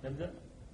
نبدأ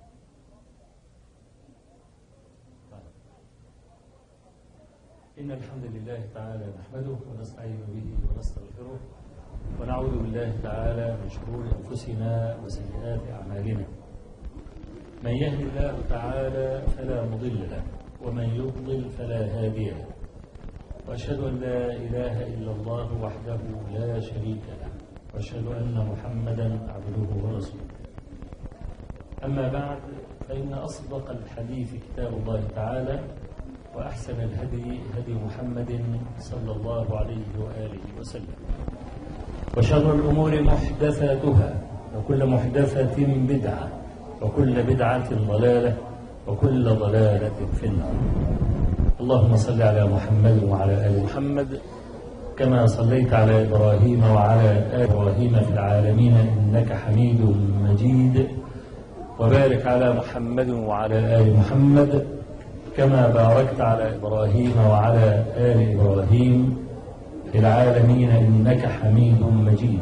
إن الحمد لله تعالى نحمده ونستعين به ونستغفره ونعوذ بالله تعالى من شرور أنفسنا وسيئات أعمالنا من يهد الله تعالى فلا مضل له ومن يضلل فلا هادي له وأشهد أن لا إله إلا الله وحده لا شريك له وأشهد أن محمدا عبده ورسوله أما بعد فإن أصدق الحديث كتاب الله تعالى وأحسن الهدي هدي محمد صلى الله عليه وآله وسلم وشر الأمور محدثاتها وكل محدثة بدعة وكل بدعة ضلالة وكل ضلالة في النار اللهم صل على محمد وعلى آل محمد كما صليت على إبراهيم وعلى آل إبراهيم في العالمين إنك حميد مجيد وبارك على محمد وعلى آل محمد كما باركت على إبراهيم وعلى آل إبراهيم في العالمين إنك حميد مجيد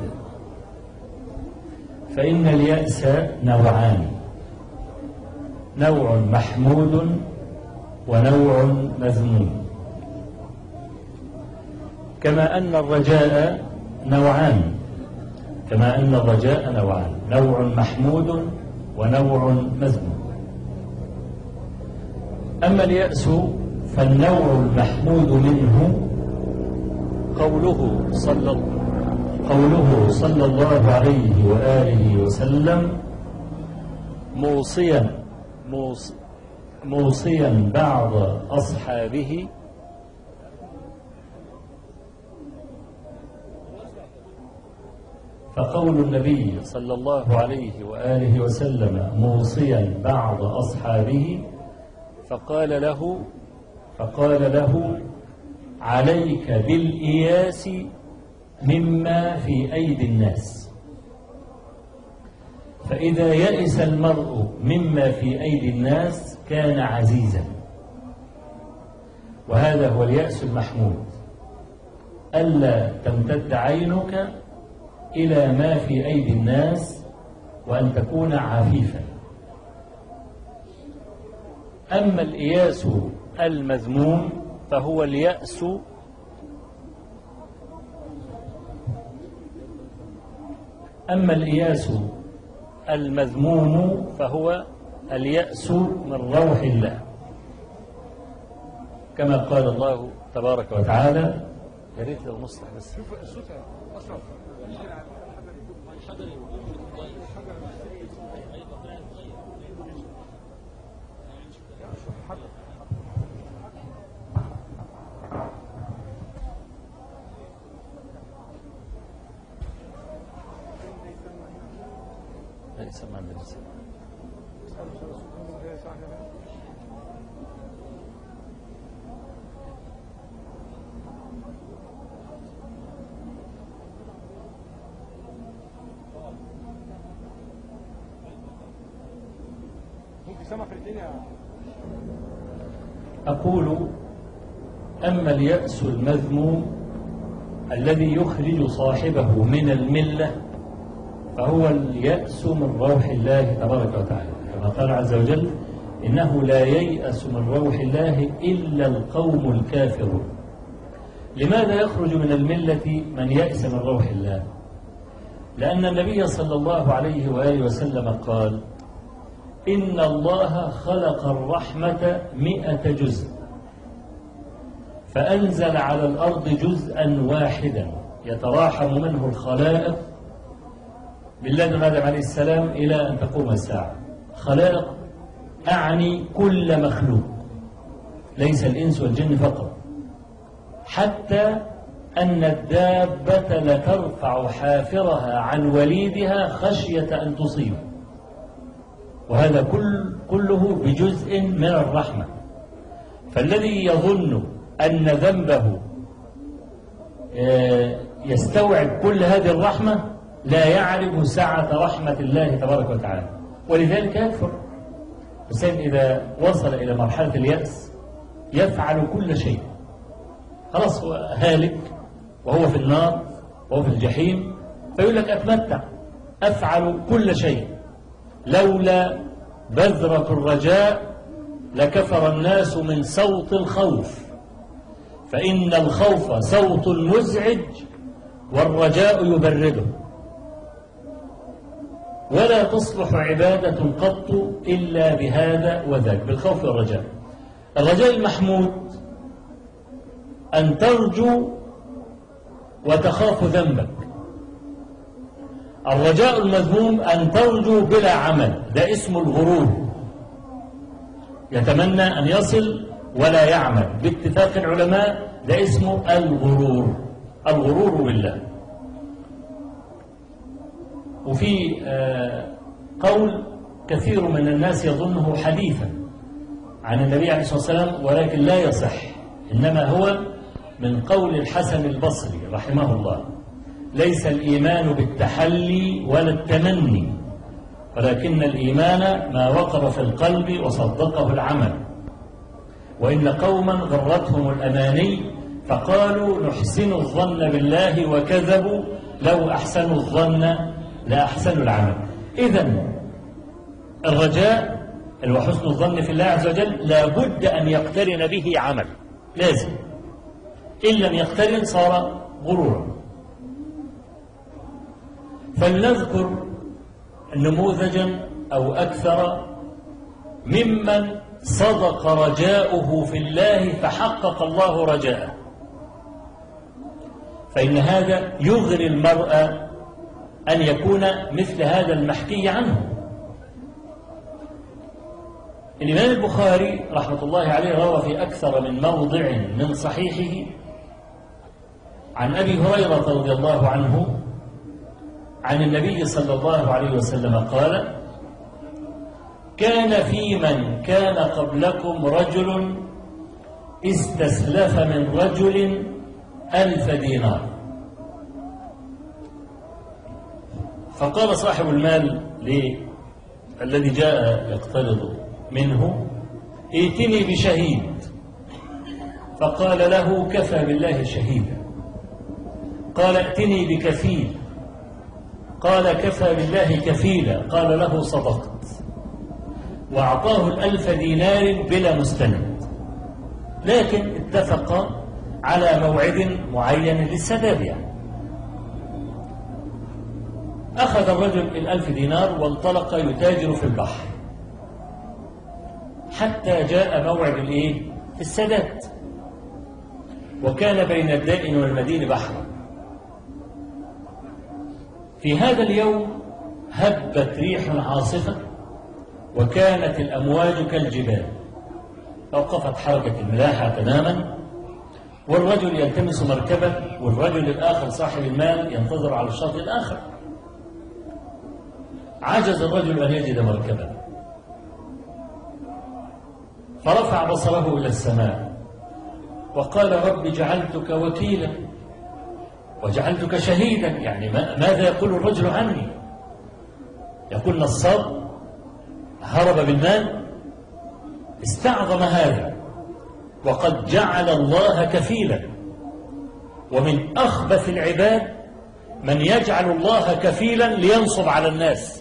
فإن اليأس نوعان نوع محمود ونوع مذموم كما أن الرجاء نوعان كما أن الرجاء نوعان نوع محمود ونوع مذموم أما اليأس فالنوع المحمود منه قوله صلى قوله صلى الله عليه وآله وسلم موصيا موص موصيا بعض أصحابه فقول النبي صلى الله عليه وآله وسلم موصيا بعض أصحابه فقال له فقال له عليك بالإياس مما في أيدي الناس فإذا يئس المرء مما في أيدي الناس كان عزيزا وهذا هو اليأس المحمود ألا تمتد عينك إلى ما في أيدي الناس وأن تكون عفيفا أما الإياس المذموم فهو اليأس أما الإياس المذموم فهو اليأس من روح الله كما قال الله تبارك وتعالى يا ريت لو مصلح بس لا يسمع عندنا ممكن سمك الدنيا أقول أما اليأس المذموم الذي يخرج صاحبه من الملة فهو اليأس من روح الله تبارك وتعالى كما قال عز وجل إنه لا ييأس من روح الله إلا القوم الكافرون لماذا يخرج من الملة من يأس من روح الله لأن النبي صلى الله عليه وآله وسلم قال إن الله خلق الرحمة مئة جزء فأنزل على الأرض جزءا واحدا يتراحم منه الخلائق بالله آدم عليه السلام إلى أن تقوم الساعة خلائق أعني كل مخلوق ليس الإنس والجن فقط حتى أن الدابة لترفع حافرها عن وليدها خشية أن تصيبه وهذا كل كله بجزء من الرحمة فالذي يظن أن ذنبه آه، يستوعب كل هذه الرحمة لا يعرف سعة رحمة الله تبارك وتعالى ولذلك يكفر الإنسان إذا وصل إلى مرحلة اليأس يفعل كل شيء خلاص هو هالك وهو في النار وهو في الجحيم فيقول لك أتمتع أفعل كل شيء لولا بذرة الرجاء لكفر الناس من صوت الخوف فإن الخوف صوت مزعج والرجاء يبرده ولا تصلح عبادة قط إلا بهذا وذاك بالخوف والرجاء الرجاء المحمود أن ترجو وتخاف ذنبك الرجاء المذموم أن ترجو بلا عمل ده اسم الغرور يتمنى أن يصل ولا يعمل باتفاق العلماء ده اسمه الغرور الغرور بالله وفي آه، قول كثير من الناس يظنه حديثا عن النبي عليه الصلاة والسلام ولكن لا يصح إنما هو من قول الحسن البصري رحمه الله ليس الإيمان بالتحلي ولا التمني ولكن الإيمان ما وقر في القلب وصدقه العمل وإن قوما غرتهم الأماني فقالوا نحسن الظن بالله وكذبوا لو أحسنوا الظن لأحسنوا العمل إذا الرجاء وحسن الظن في الله عز وجل لابد أن يقترن به عمل لازم إن لم يقترن صار غرورا فلنذكر نموذجا أو أكثر ممن صدق رجاؤه في الله فحقق الله رجاءه فإن هذا يغري المرء أن يكون مثل هذا المحكي عنه الإمام البخاري رحمة الله عليه روى في أكثر من موضع من صحيحه عن أبي هريرة رضي الله عنه عن النبي صلى الله عليه وسلم قال كان في من كان قبلكم رجل استسلف من رجل ألف دينار فقال صاحب المال ليه الذي جاء يقترض منه ائتني بشهيد فقال له كفى بالله شهيدا قال ائتني بكفيل قال كفى بالله كفيلا قال له صدقت وأعطاه الألف دينار بلا مستند لكن اتفق على موعد معين للسداد يعني أخذ الرجل الألف دينار وانطلق يتاجر في البحر حتى جاء موعد الإيه؟ السداد وكان بين الدائن والمدين بحرا في هذا اليوم هبت ريح عاصفة وكانت الأمواج كالجبال توقفت حركة الملاحة تماما والرجل يلتمس مركبة والرجل الآخر صاحب المال ينتظر على الشاطئ الآخر عجز الرجل أن يجد مركبة فرفع بصره إلى السماء وقال رب جعلتك وكيلا وجعلتك شهيدا يعني ماذا يقول الرجل عني يقول نصاب هرب بالمال استعظم هذا وقد جعل الله كفيلا ومن أخبث العباد من يجعل الله كفيلا لينصب على الناس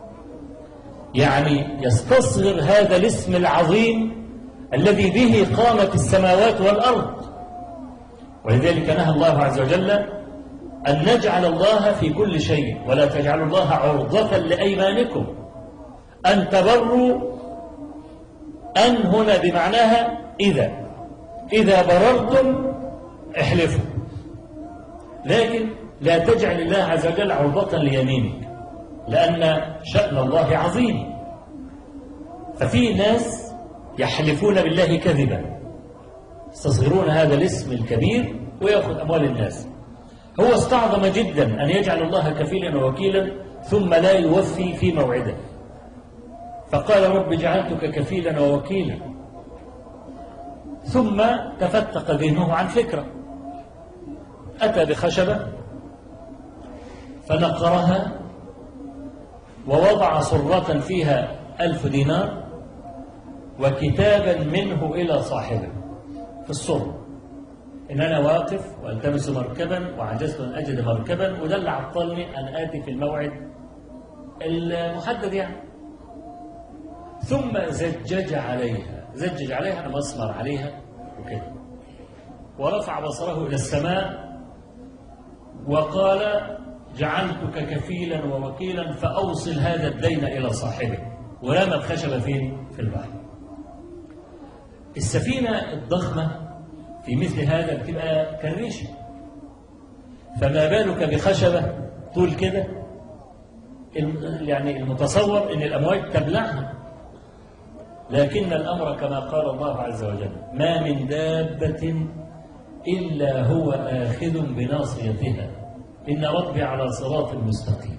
يعني يستصغر هذا الاسم العظيم الذي به قامت السماوات والأرض ولذلك نهى الله عز وجل أن نجعل الله في كل شيء ولا تجعلوا الله عرضة لأيمانكم أن تبروا أن هنا بمعناها إذا إذا بررتم احلفوا لكن لا تجعل الله عز وجل عرضة ليمينك لأن شأن الله عظيم ففي ناس يحلفون بالله كذبا يستصغرون هذا الاسم الكبير ويأخذ أموال الناس هو استعظم جدا أن يجعل الله كفيلا ووكيلا ثم لا يوفي في موعده فقال رب جعلتك كفيلا ووكيلا ثم تفتق ذهنه عن فكرة أتى بخشبة فنقرها ووضع صرة فيها ألف دينار وكتابا منه إلى صاحبه في الصر إن أنا واقف والتمس مركبا وعجزت أن أجد مركبا وده اللي عطلني أن آتي في الموعد المحدد يعني ثم زجج عليها زجج عليها أنا مسمر عليها وكده ورفع بصره إلى السماء وقال جعلتك كفيلا ووكيلا فأوصل هذا الدين إلى صاحبه ورمى الخشبة فين؟ في البحر السفينة الضخمة في مثل هذا بتبقى كالريشة فما بالك بخشبة طول كده الم- يعني المتصور ان الامواج تبلعها لكن الامر كما قال الله عز وجل ما من دابه الا هو اخذ بناصيتها ان ربي على صراط مستقيم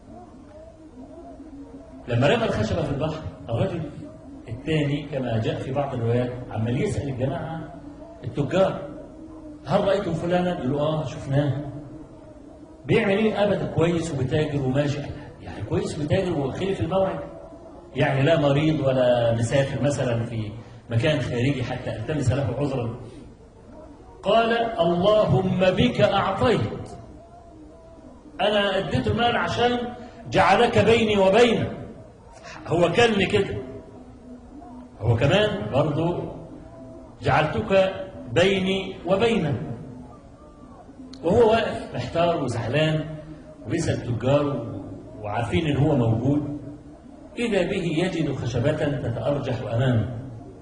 لما رمى الخشبه في البحر الرجل الثاني كما جاء في بعض الروايات عمال يسال الجماعه التجار هل رايتم فلانا؟ يقولوا اه شفناه بيعمل ايه ابدا كويس وبتاجر وماشي يعني كويس وبتاجر وخلف الموعد يعني لا مريض ولا مسافر مثلا في مكان خارجي حتى التمس له عذرا قال اللهم بك اعطيت انا اديت المال عشان جعلك بيني وبينه هو كلمه كده هو كمان برضو جعلتك بيني وبينه وهو واقف محتار وزعلان وبيسأل التجار وعارفين ان هو موجود إذا به يجد خشبة تتأرجح أمامه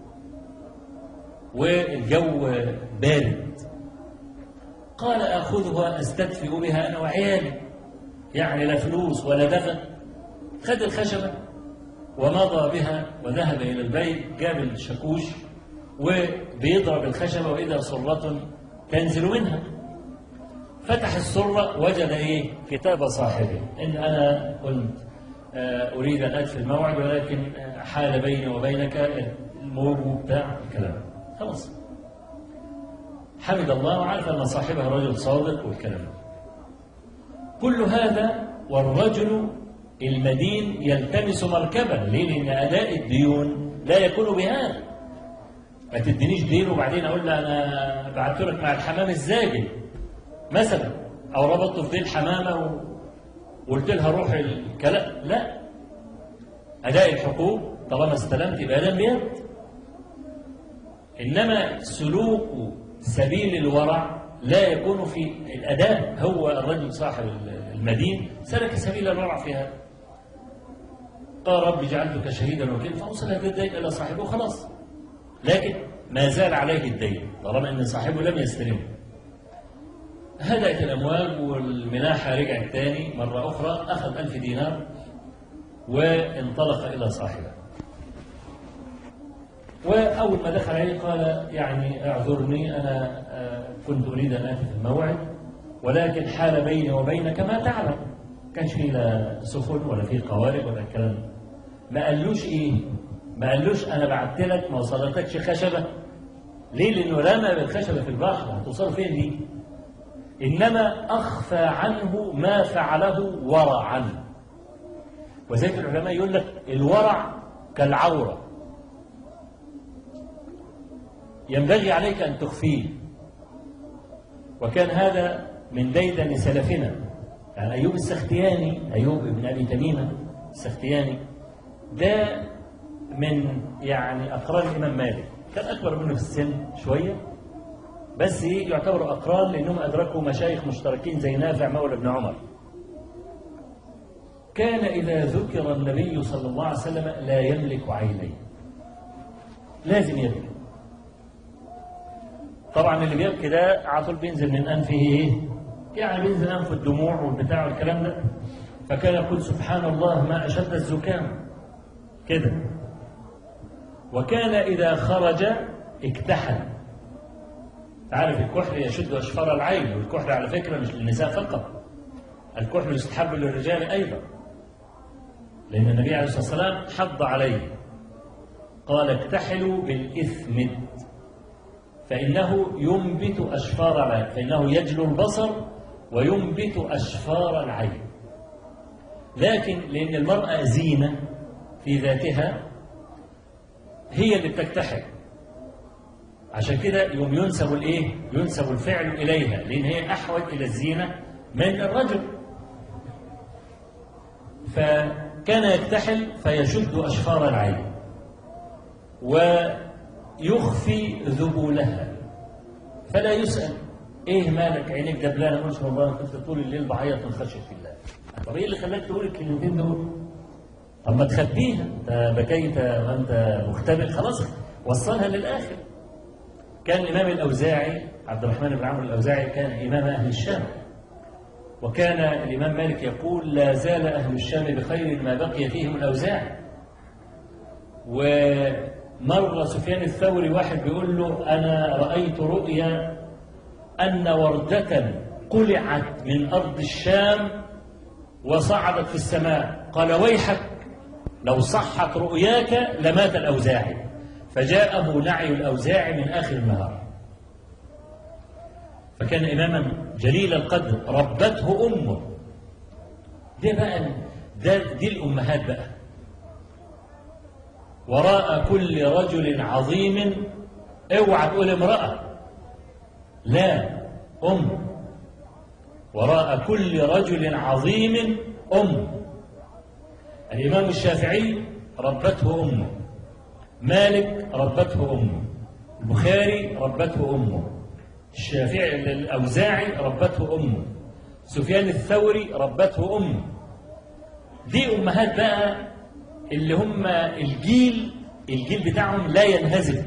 والجو بارد قال آخذها أستدفئ بها أنا وعيالي يعني لا فلوس ولا دفن خد الخشبة ومضى بها وذهب إلى البيت جاب الشاكوش وبيضرب الخشبة وإذا صرة تنزل منها فتح السرة وجد إيه كتاب صاحبه إن أنا كنت آه، أريد أن أدفي الموعد ولكن آه، حال بيني وبينك الموج بتاع الكلام خلاص حمد الله وعرف أن صاحبه رجل صادق والكلام ده. كل هذا والرجل المدين يلتمس مركبا ليه؟ لأن أداء الديون لا يكون بهذا ما تدينيش دين وبعدين أقول له أنا بعت لك مع الحمام الزاجل مثلا أو ربطته في ديل حمامة و... وقلت لها روح الكلام لا أداء الحقوق طالما استلمت يبقى ده بيد إنما سلوك سبيل الورع لا يكون في الأداء هو الرجل صاحب المدين سلك سبيل الورع في هذا قال رب جعلتك شهيدا وكيلا فأوصل هذا الدين إلى صاحبه خلاص لكن ما زال عليه الدين طالما أن صاحبه لم يستلمه هدأت الأمواج والملاحة رجعت تاني مرة أخرى أخذ ألف دينار وانطلق إلى صاحبه وأول ما دخل عليه قال يعني اعذرني أنا آه، كنت أريد أن آتي في الموعد ولكن حال بيني وبينك ما تعلم كانش فيه لا سفن ولا فيه قوارب ولا الكلام ده. ما قالوش إيه ما قالوش أنا بعت لك ما وصلتكش خشبة ليه لأنه رمى بالخشبة في البحر هتوصل فين دي إنما أخفى عنه ما فعله ورعا وذلك العلماء يقول لك الورع كالعورة ينبغي عليك أن تخفيه وكان هذا من ديدن سلفنا يعني أيوب السختياني أيوب بن أبي تميمة السختياني ده من يعني أقران الإمام مالك كان أكبر منه في السن شوية بس إيه يعتبروا أقران لأنهم أدركوا مشايخ مشتركين زي نافع مولى بن عمر كان إذا ذكر النبي صلى الله عليه وسلم لا يملك عينيه لازم يبكي طبعا اللي بيبكي ده على طول بينزل من أنفه إيه؟ يعني بينزل أنفه الدموع والبتاع والكلام ده فكان يقول سبحان الله ما أشد الزكام كده وكان إذا خرج اكتحل عارف الكحل يشد أشفار العين والكحل على فكرة مش للنساء فقط الكحل يستحب للرجال أيضا لأن النبي عليه الصلاة والسلام حض عليه قال اكتحلوا بالإثمد فإنه ينبت أشفار العين فإنه يجلو البصر وينبت أشفار العين لكن لأن المرأة زينة في ذاتها هي اللي بتكتحل عشان كده يوم ينسب الايه ينسب الفعل اليها لان هي احوج الى الزينه من الرجل فكان يكتحل فيشد اشفار العين ويخفي ذبولها فلا يسأل ايه مالك عينيك دبلانه ما شاء الله كنت طول الليل بعيط من خشيه الله طب ايه اللي خلاك تقول الكلمتين دول طب ما تخبيها انت بكيت وانت مختبئ خلاص وصلها للاخر كان الامام الاوزاعي عبد الرحمن بن عمرو الاوزاعي كان امام اهل الشام وكان الامام مالك يقول لا زال اهل الشام بخير ما بقي فيهم الاوزاعي ومر سفيان الثوري واحد بيقول له انا رايت رؤيا ان ورده قلعت من ارض الشام وصعدت في السماء قال ويحك لو صحت رؤياك لمات الأوزاعي فجاءه نعي الأوزاعي من آخر النهار فكان إماما جليل القدر ربته أمه دي بقى ده دي الأمهات بقى وراء كل رجل عظيم اوعى تقول امرأة لا أم وراء كل رجل عظيم أم الإمام الشافعي ربته أمه مالك ربته أمه البخاري ربته أمه الشافعي الأوزاعي ربته أمه سفيان الثوري ربته أمه دي أمهات بقى اللي هم الجيل الجيل بتاعهم لا ينهزم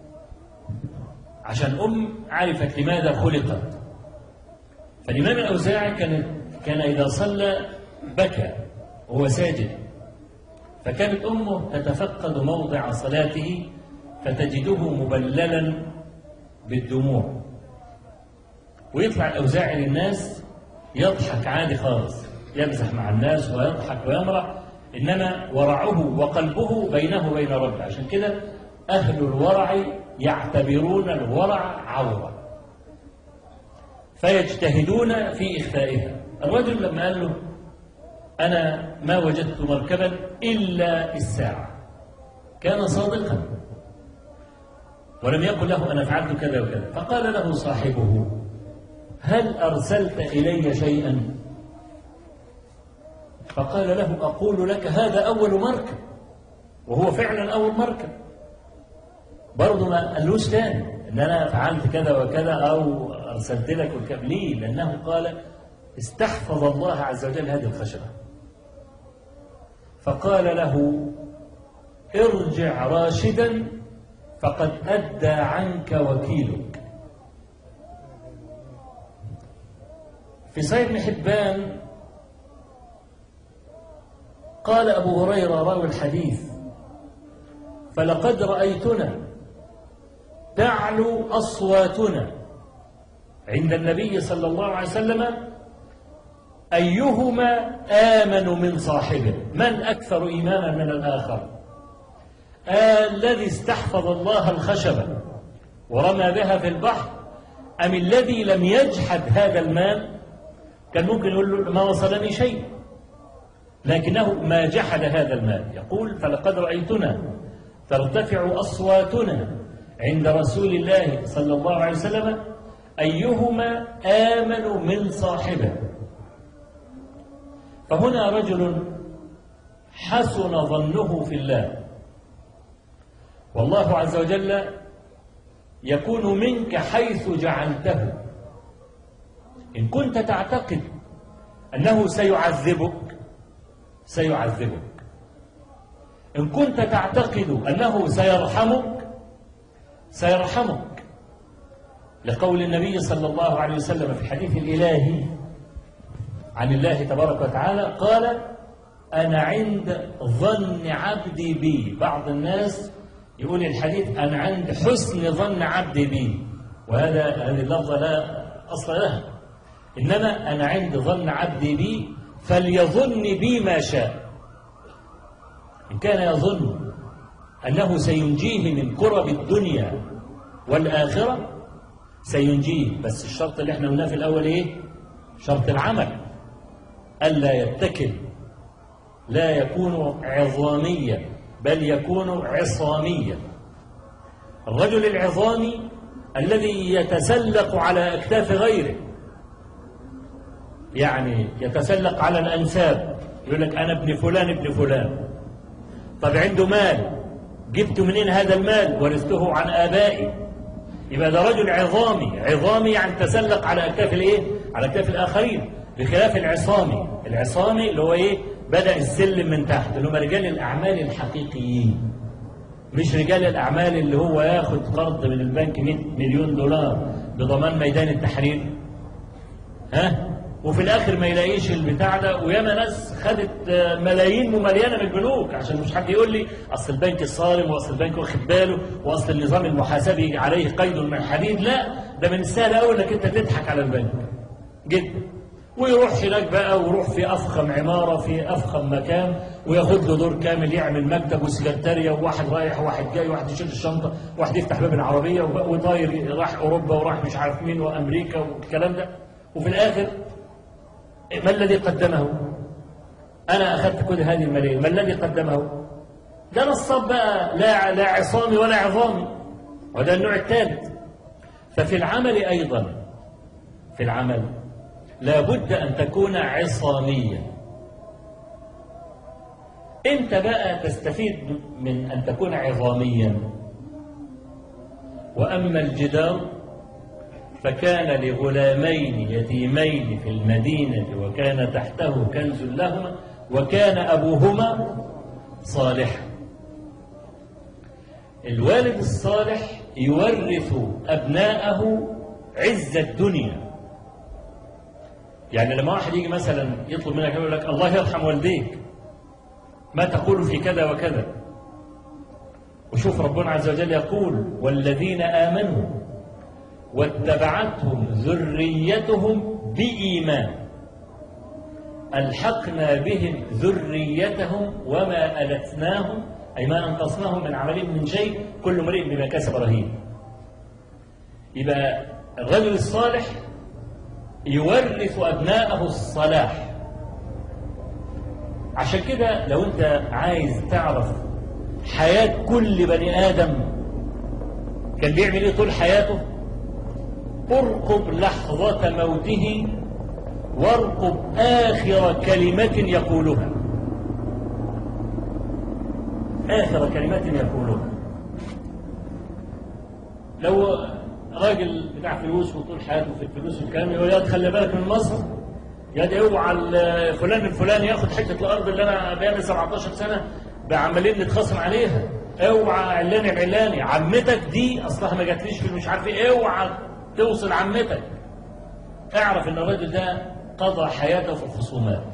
عشان أم عرفت لماذا خلقت فالإمام الأوزاعي كان كان إذا صلى بكى وهو ساجد فكانت أمه تتفقد موضع صلاته فتجده مبللا بالدموع ويطلع الأوزاعي للناس يضحك عادي خالص يمزح مع الناس ويضحك ويمرح إنما ورعه وقلبه بينه وبين ربه عشان كده أهل الورع يعتبرون الورع عورة فيجتهدون في إخفائها الرجل لما قال له أنا ما وجدت مركبا إلا الساعة كان صادقا ولم يقل له أنا فعلت كذا وكذا فقال له صاحبه هل أرسلت إلي شيئا فقال له أقول لك هذا أول مركب وهو فعلا أول مركب برضه ما قالوش تاني ان انا فعلت كذا وكذا او ارسلت لك وكذا ليه؟ لانه قال استحفظ الله عز وجل هذه الخشبه فقال له ارجع راشدا فقد ادى عنك وكيلك في صحيح ابن حبان قال ابو هريره راوي الحديث فلقد رايتنا تعلو أصواتنا عند النبي صلى الله عليه وسلم أيهما آمن من صاحبه من أكثر إيمانا من الآخر آه الذي استحفظ الله الخشبة ورمى بها في البحر أم الذي لم يجحد هذا المال كان ممكن يقول له ما وصلني شيء لكنه ما جحد هذا المال يقول فلقد رأيتنا ترتفع أصواتنا عند رسول الله صلى الله عليه وسلم أيهما آمن من صاحبه فهنا رجل حسن ظنه في الله والله عز وجل يكون منك حيث جعلته إن كنت تعتقد أنه سيعذبك سيعذبك إن كنت تعتقد أنه سيرحمك سيرحمك لقول النبي صلى الله عليه وسلم في الحديث الإلهي عن الله تبارك وتعالى قال أنا عند ظن عبدي بي بعض الناس يقول الحديث أنا عند حسن ظن عبدي بي وهذا هذه اللفظة لا أصل لها إنما أنا عند ظن عبدي بي فليظن بي ما شاء إن كان يظن أنه سينجيه من كرب الدنيا والآخرة سينجيه بس الشرط اللي احنا قلناه في الأول إيه؟ شرط العمل ألا يتكل لا يكون عظاميا بل يكون عصاميا الرجل العظامي الذي يتسلق على أكتاف غيره يعني يتسلق على الأنساب يقول لك أنا ابن فلان ابن فلان طب عنده مال جبت منين هذا المال ورثته عن آبائي يبقى ده رجل عظامي عظامي يعني تسلق على أكتاف الإيه؟ على أكتاف الآخرين بخلاف العصامي العصامي اللي هو إيه؟ بدأ السلم من تحت اللي هم رجال الأعمال الحقيقيين مش رجال الأعمال اللي هو ياخد قرض من البنك 100 مليون دولار بضمان ميدان التحرير ها وفي الاخر ما يلاقيش البتاع ده وياما ناس خدت آه، ملايين ممليانه من البنوك عشان مش حد يقول لي اصل البنك صارم واصل البنك واخد باله واصل النظام المحاسبي عليه قيد من حديد لا ده من السهل قوي انك انت تضحك على البنك جدا ويروح هناك بقى ويروح في افخم عماره في افخم مكان وياخد له دور كامل يعمل مكتب وسكرتاريه وواحد رايح وواحد جاي وواحد يشيل الشنطه وواحد يفتح باب العربيه وب- وطاير راح اوروبا وراح مش عارف مين وامريكا والكلام ده وفي الاخر ما الذي قدمه؟ أنا أخذت كل هذه الملايين، ما الذي قدمه؟ ده نصاب بقى لا لا عصامي ولا عظامي وده النوع الثالث ففي العمل أيضا في العمل لابد أن تكون عصاميا أنت بقى تستفيد من أن تكون عظاميا وأما الجدار فكان لغلامين يتيمين في المدينة وكان تحته كنز لهما وكان أبوهما صالحا الوالد الصالح يورث أبناءه عز الدنيا يعني لما واحد يجي مثلا يطلب منك يقول لك الله يرحم والديك ما تقول في كذا وكذا وشوف ربنا عز وجل يقول والذين آمنوا واتبعتهم ذريتهم بإيمان ألحقنا بهم ذريتهم وما ألتناهم أي ما أنقصناهم من عملهم من شيء كل امرئ بما كسب رهين يبقى الرجل الصالح يورث أبناءه الصلاح عشان كده لو أنت عايز تعرف حياة كل بني آدم كان بيعمل إيه طول حياته ارقب لحظة موته وارقب آخر كلمة يقولها آخر كلمة يقولها لو راجل بتاع فلوس وطول حياته في الفلوس والكلام يقول يا خلي بالك من مصر يا دي اوعى ال- فلان الفلاني ياخد حته الارض اللي انا بقالي 17 سنه عمالين نتخاصم عليها اوعى علاني بعلاني عمتك دي اصلها ما جاتليش في مش عارف ايه اوعى توصل عمتك اعرف ان الراجل ده قضى حياته في الخصومات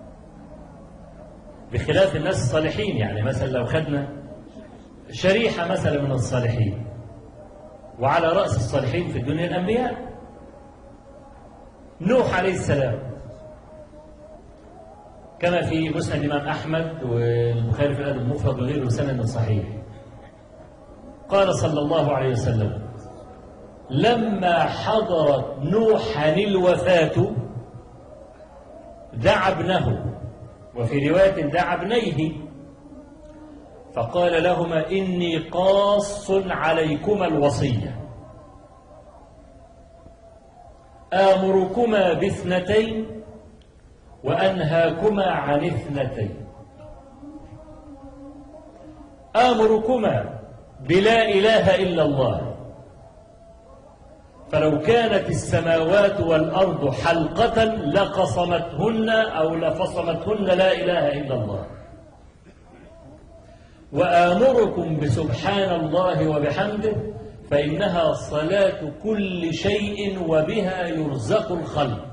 بخلاف الناس الصالحين يعني مثلا لو خدنا شريحة مثلا من الصالحين وعلى رأس الصالحين في الدنيا الأنبياء نوح عليه السلام كما في مسند الإمام أحمد والبخاري في الأدب المفرد وغيره بسند صحيح قال صلى الله عليه وسلم لما حضرت نوحا الوفاة دعا ابنه وفي رواية دعا ابنيه فقال لهما إني قاص عليكما الوصية آمركما باثنتين وأنهاكما عن اثنتين آمركما بلا إله إلا الله فلو كانت السماوات والأرض حلقة لقصمتهن أو لفصمتهن لا إله إلا الله وآمركم بسبحان الله وبحمده فإنها صلاة كل شيء وبها يرزق الخلق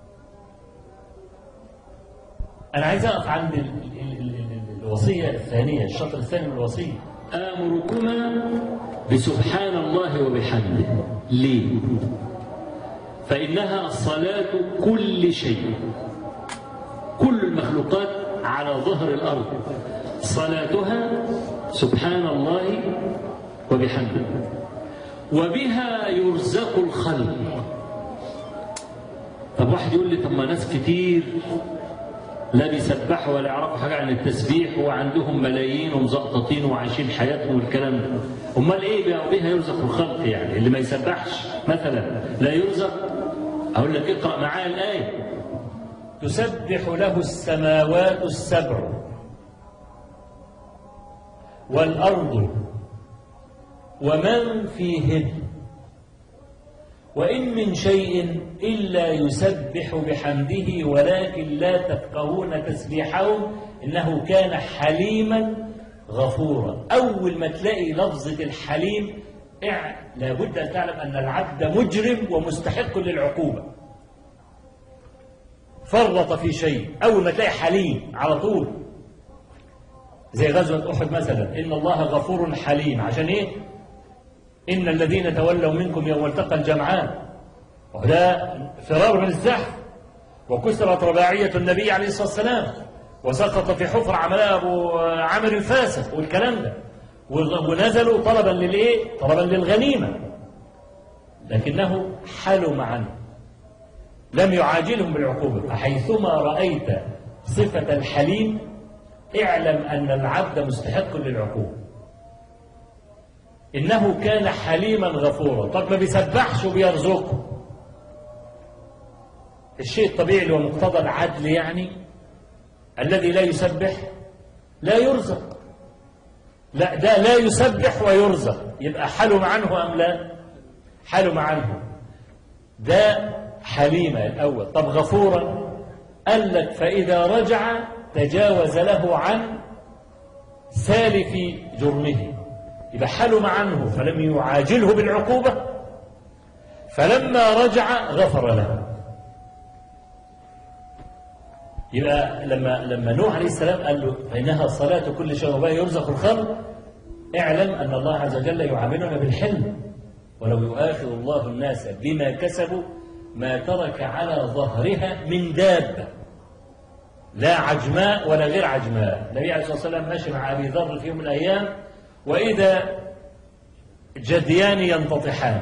أنا عايز أقف عند ال- ال- ال- ال- الوصية الثانية الشطر الثاني من الوصية آمركما بسبحان الله وبحمده ليه؟ فإنها صلاة كل شيء كل المخلوقات على ظهر الأرض صلاتها سبحان الله وبحمده وبها يرزق الخلق طب واحد يقول لي طب ما ناس كتير لا بيسبحوا ولا يعرفوا حاجة عن التسبيح وعندهم ملايين ومزقططين وعايشين حياتهم والكلام ده أمال إيه بقى بها يرزق الخلق يعني اللي ما يسبحش مثلا لا يرزق أقول لك اقرأ معايا الآية تسبح له السماوات السبع والأرض ومن فيهن وإن من شيء إلا يسبح بحمده ولكن لا تفقهون تسبيحهم إنه كان حليما غفورا أول ما تلاقي لفظة الحليم اع- لابد أن تعلم أن العبد مجرم ومستحق للعقوبة فرط في شيء أول ما تلاقي حليم على طول زي غزوة أحد مثلا إن الله غفور حليم عشان إيه؟ إن الذين تولوا منكم يوم التقى الجمعان وده فرار من الزحف وكسرت رباعية النبي عليه الصلاة والسلام وسقط في حفر عملها أبو عامر الفاسق والكلام ده وغ- ونزلوا طلبا للإيه؟ طلبا للغنيمة لكنه حلم عنه لم يعاجلهم بالعقوبة فحيثما رأيت صفة الحليم اعلم أن العبد مستحق للعقوبة إنه كان حليما غفورا طب ما بيسبحش وبيرزقه الشيء الطبيعي اللي هو مقتضى العدل يعني الذي لا يسبح لا يرزق لا ده لا يسبح ويرزق يبقى حلم عنه أم لا حلم عنه ده حليمة الأول طب غفورا قال لك فإذا رجع تجاوز له عن سالف جرمه يبقى حلم عنه فلم يعاجله بالعقوبة فلما رجع غفر له يبقى لما لما نوح عليه السلام قال له فإنها صلاة كل شيء وبها يرزق الخلق اعلم أن الله عز وجل يعاملنا بالحلم ولو يؤاخذ الله الناس بما كسبوا ما ترك على ظهرها من دابة لا عجماء ولا غير عجماء النبي عليه الصلاة والسلام ماشي مع أبي ذر في يوم من الأيام وإذا جديان ينتطحان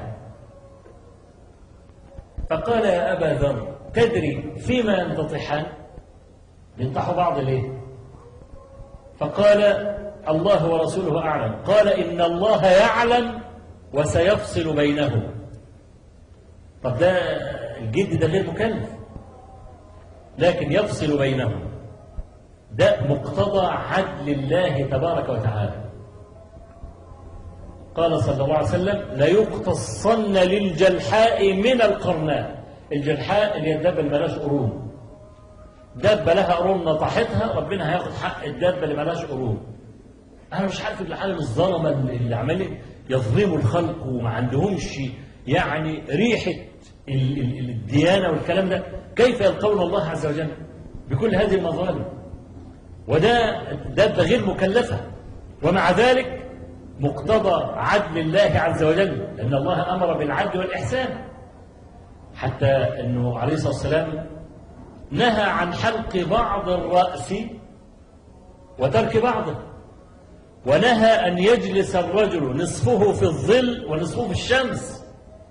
فقال يا أبا ذر تدري فيما ينتطحان ينطحوا بعض ليه فقال الله ورسوله أعلم قال إن الله يعلم وسيفصل بينهم طب ده الجد ده غير مكلف لكن يفصل بينهم ده مقتضى عدل الله تبارك وتعالى قال صلى الله عليه وسلم ليقتصن للجلحاء من القرناء الجلحاء اللي هي الدابه اللي مالهاش قرون دابه لها قرون نطحتها ربنا هياخد حق الدابه اللي مالهاش قرون انا مش عارف العالم الظلمه اللي عمالين يظلموا الخلق وما عندهمش يعني ريحه ال- ال- الديانه والكلام ده كيف يلقون الله عز وجل بكل هذه المظالم وده دابه غير مكلفه ومع ذلك مقتضى عدل الله عز وجل لأن الله أمر بالعدل والإحسان حتى أنه عليه الصلاة والسلام نهى عن حلق بعض الرأس وترك بعضه ونهى أن يجلس الرجل نصفه في الظل ونصفه في الشمس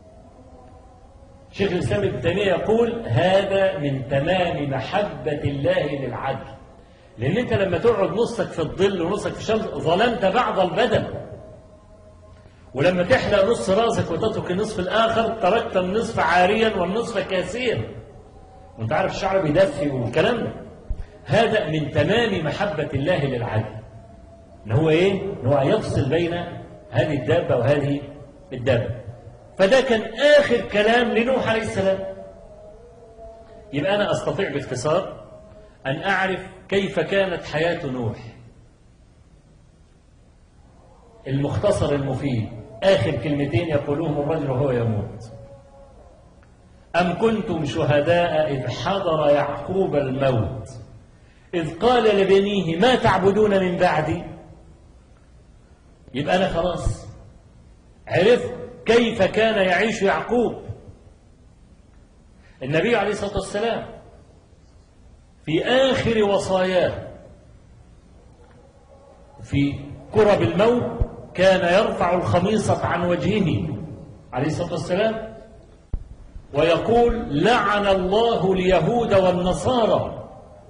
شيخ الإسلام ابن تيمية يقول هذا من تمام محبة الله للعدل لأن أنت لما تقعد نصك في الظل ونصك في الشمس ظلمت بعض البدن ولما تحلق نص راسك وتترك النصف الآخر تركت النصف عاريا والنصف كاسيا وانت عارف الشعر بيدفي والكلام ده هذا من تمام محبة الله للعدل ان هو ايه ان هو يفصل بين هذه الدابة وهذه الدابة فده كان آخر كلام لنوح عليه السلام يبقى أنا أستطيع باختصار أن أعرف كيف كانت حياة نوح المختصر المفيد آخر كلمتين يقولوهم الرجل وهو يموت أم كنتم شهداء إذ حضر يعقوب الموت إذ قال لبنيه ما تعبدون من بعدي يبقى أنا خلاص عرفت كيف كان يعيش يعقوب النبي عليه الصلاة والسلام في آخر وصاياه في كرب الموت كان يرفع الخميصة عن وجهه عليه الصلاة والسلام ويقول لعن الله اليهود والنصارى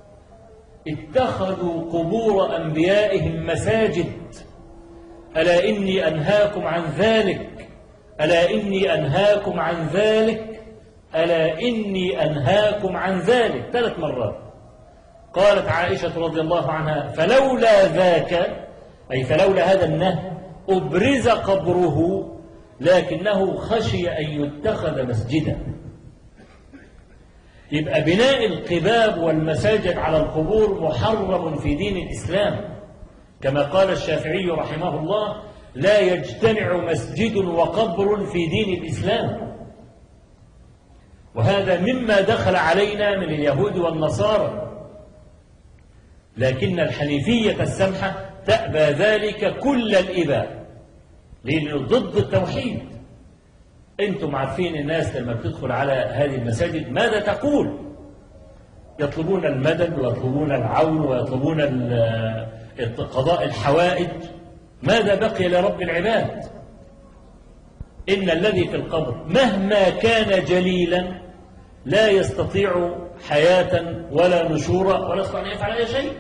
اتخذوا قبور أنبيائهم مساجد ألا إني أنهاكم عن ذلك ألا إني أنهاكم عن ذلك ألا إني أنهاكم عن ذلك ثلاث مرات قالت عائشة رضي الله عنها فلولا ذاك أي فلولا هذا النهي أبرز قبره لكنه خشي أن يتخذ مسجدا يبقى بناء القباب والمساجد على القبور محرم في دين الإسلام كما قال الشافعي رحمه الله لا يجتمع مسجد وقبر في دين الإسلام وهذا مما دخل علينا من اليهود والنصارى لكن الحنيفية السمحة تأبى ذلك كل الإباء لأنه ضد التوحيد أنتم عارفين الناس لما بتدخل على هذه المساجد ماذا تقول يطلبون المدد ويطلبون العون ويطلبون قضاء الحوائج ماذا بقي لرب العباد إن الذي في القبر مهما كان جليلا لا يستطيع حياة ولا نشورا ولا يستطيع أن يفعل أي شيء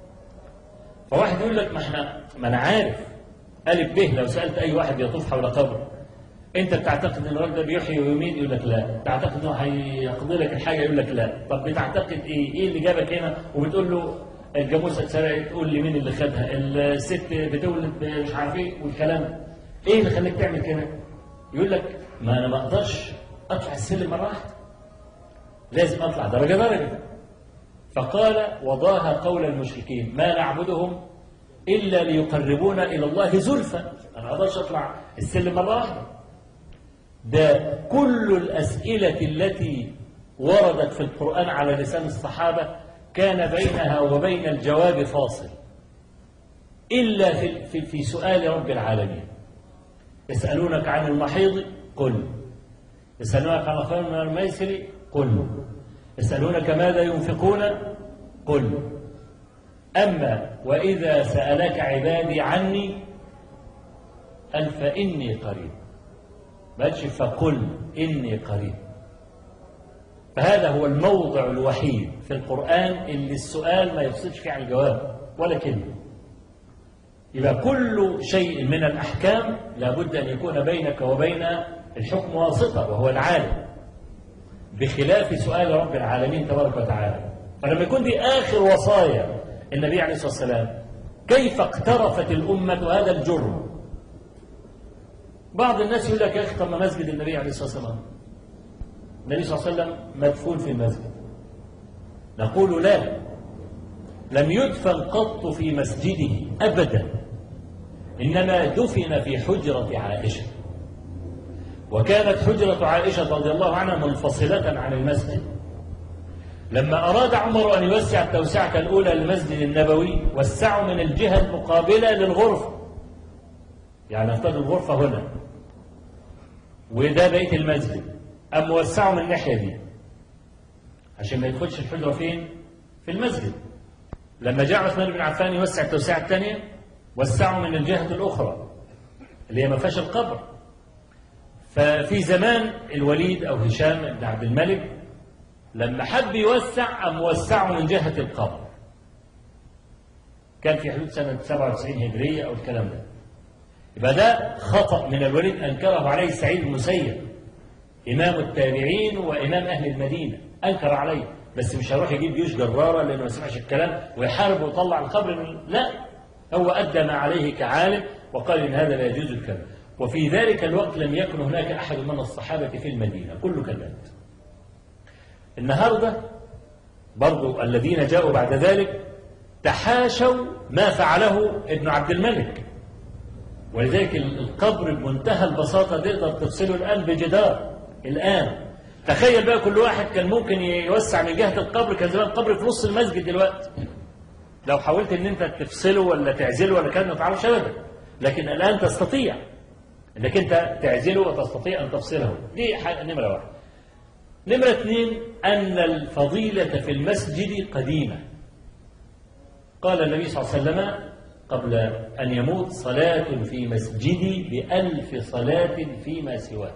فواحد يقول لك ما احنا ما انا عارف ألف به لو سألت أي واحد يطوف حول قبر أنت بتعتقد إن الراجل ده بيحيي ويميت يقول لك لا تعتقد إنه هيقضي لك الحاجة يقول لك لا طب بتعتقد إيه إيه اللي جابك هنا وبتقول له الجاموسة اتسرقت تقول لي مين اللي خدها الست بتولد مش عارف إيه والكلام إيه اللي خلاك تعمل كده يقول لك ما أنا ما أقدرش أطلع السلم مرة واحدة لازم أطلع درجة درجة فقال وضاها قول المشركين ما نعبدهم إلا ليقربونا إلى الله زلفى أنا ما أقدرش أطلع السلم مرة واحدة ده كل الأسئلة التي وردت في القرآن على لسان الصحابة كان بينها وبين الجواب فاصل إلا في, في, في سؤال رب العالمين يسألونك عن المحيض قل يسألونك عن خير من الميسر قل يسألونك ماذا ينفقون قل أما وإذا سألك عبادي عني قال فإني قريب بلش فقل إني قريب فهذا هو الموضع الوحيد في القرآن اللي السؤال ما يفصلش فيه عن الجواب ولا كلمة يبقى كل شيء من الأحكام لابد أن يكون بينك وبين الحكم واسطة وهو العالم بخلاف سؤال رب العالمين تبارك وتعالى فلما يكون دي آخر وصايا النبي عليه الصلاة والسلام كيف اقترفت الأمة هذا الجرم بعض الناس يقول لك يا أخي طب ما مسجد النبي عليه الصلاة والسلام النبي صلى الله عليه وسلم مدفون في المسجد نقول لا لم يدفن قط في مسجده أبدا إنما دفن في حجرة عائشة وكانت حجرة عائشة رضي الله عنها منفصلة عن المسجد لما أراد عمر أن يوسع التوسعة الأولى للمسجد النبوي وسعوا من الجهة المقابلة للغرفة يعني نفترض الغرفة هنا وده بيت المسجد أم وسعوا من الناحية دي عشان ما يدخلش الحجرة فين؟ في المسجد لما جاء عثمان بن عفان يوسع التوسعة الثانية وسعوا من الجهة الأخرى اللي هي ما فيهاش القبر ففي زمان الوليد أو هشام بن عبد الملك لما حب يوسع أم وسعه من جهة القبر كان في حدود سنة 97 هجرية أو الكلام ده يبقى ده خطأ من الوليد أنكره عليه سعيد المسيب إمام التابعين وإمام أهل المدينة أنكر عليه بس مش هيروح يجيب جيوش جرارة لأنه ما سمعش الكلام ويحارب ويطلع القبر من لا هو أدى ما عليه كعالم وقال إن هذا لا يجوز الكلام وفي ذلك الوقت لم يكن هناك أحد من الصحابة في المدينة كله كذاب النهاردة برضو الذين جاءوا بعد ذلك تحاشوا ما فعله ابن عبد الملك ولذلك القبر بمنتهى البساطة تقدر تفصله الآن بجدار الآن تخيل بقى كل واحد كان ممكن يوسع من جهة القبر كان زمان القبر في نص المسجد دلوقتي لو حاولت ان انت تفصله ولا تعزله ولا كان ما تعرفش ابدا لكن الآن تستطيع انك انت تعزله وتستطيع ان تفصله دي نمرة واحد نمرة اثنين أن الفضيلة في المسجد قديمة قال النبي صلى الله عليه وسلم قبل أن يموت صلاة في مسجدي بألف صلاة فيما سواه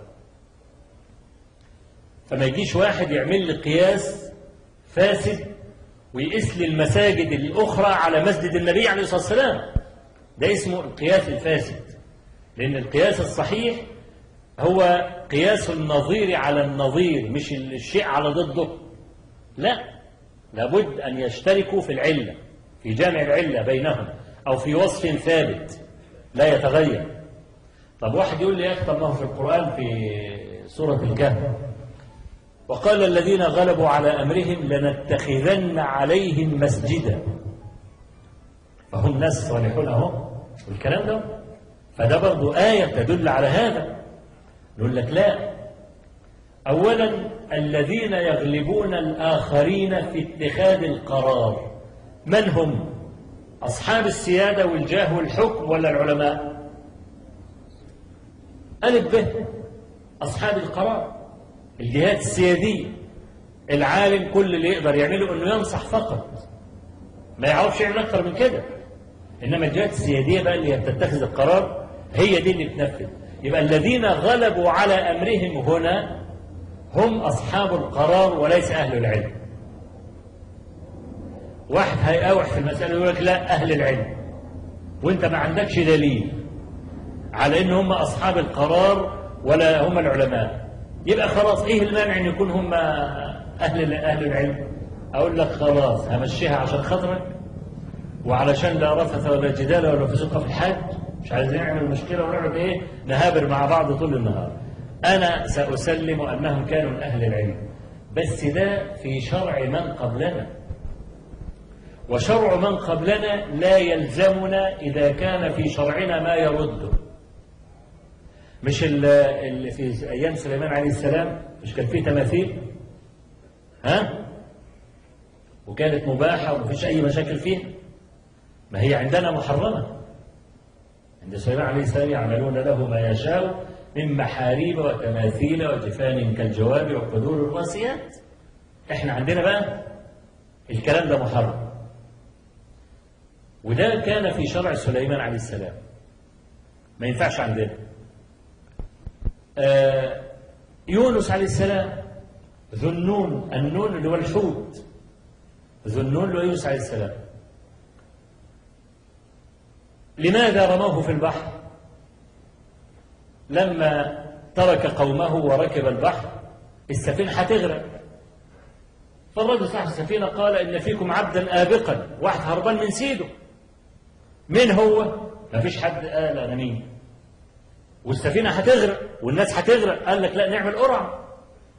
فما يجيش واحد يعمل لي قياس فاسد ويقيس لي المساجد الأخرى على مسجد النبي عليه الصلاة والسلام ده اسمه القياس الفاسد لأن القياس الصحيح هو قياس النظير على النظير مش الشيء على ضده لا لابد أن يشتركوا في العلة في جامع العلة بينهم أو في وصف ثابت لا يتغير طب واحد يقول لي يا أخي طب ما هو في القرآن في سورة الكهف وقال الذين غلبوا على أمرهم لنتخذن عليهم مسجدا فهم ناس صالحون أهو والكلام ده فده برضو آية تدل على هذا نقول لك لا أولا الذين يغلبون الآخرين في اتخاذ القرار من هم أصحاب السيادة والجاه والحكم ولا العلماء ألف به أصحاب القرار الجهات السيادية العالم كل اللي يقدر يعمله أنه ينصح فقط ما يعرفش يعمل أكتر من كده إنما الجهات السيادية بقى اللي هي بتتخذ القرار هي دي اللي تنفذ يبقى الذين غلبوا على أمرهم هنا هم أصحاب القرار وليس أهل العلم واحد هيقاوح في المسألة يقول لك لا أهل العلم وانت ما عندكش دليل على ان هم أصحاب القرار ولا هم العلماء يبقى خلاص ايه المانع ان يكون هم أهل أهل العلم أقول لك خلاص همشيها عشان خاطرك وعلشان لا رفث ولا جدال ولا فسوق في الحج مش عايزين نعمل مشكلة ونقعد ايه نهابر مع بعض طول النهار أنا سأسلم أنهم كانوا من أهل العلم بس ده في شرع من قبلنا وشرع من قبلنا لا يلزمنا إذا كان في شرعنا ما يرده مش اللي في أيام سليمان عليه السلام مش كان فيه تماثيل ها وكانت مباحة ومفيش أي مشاكل فيها ما هي عندنا محرمة عند سليمان عليه السلام يعملون له ما يشاء من محاريب وتماثيل وجفان كالجواب وقدور الراسيات احنا عندنا بقى الكلام ده محرم وده كان في شرع سليمان عليه السلام ما ينفعش عندنا آه يونس عليه السلام ذو النون النون اللي هو الحوت ذو النون اللي هو يونس عليه السلام لماذا رموه في البحر لما ترك قومه وركب البحر السفينة هتغرق فالرجل صاحب السفينة قال إن فيكم عبدا آبقا واحد هربان من سيده مين هو؟ ما فيش حد قال أنا مين والسفينة هتغرق والناس هتغرق قال لك لا نعمل قرعة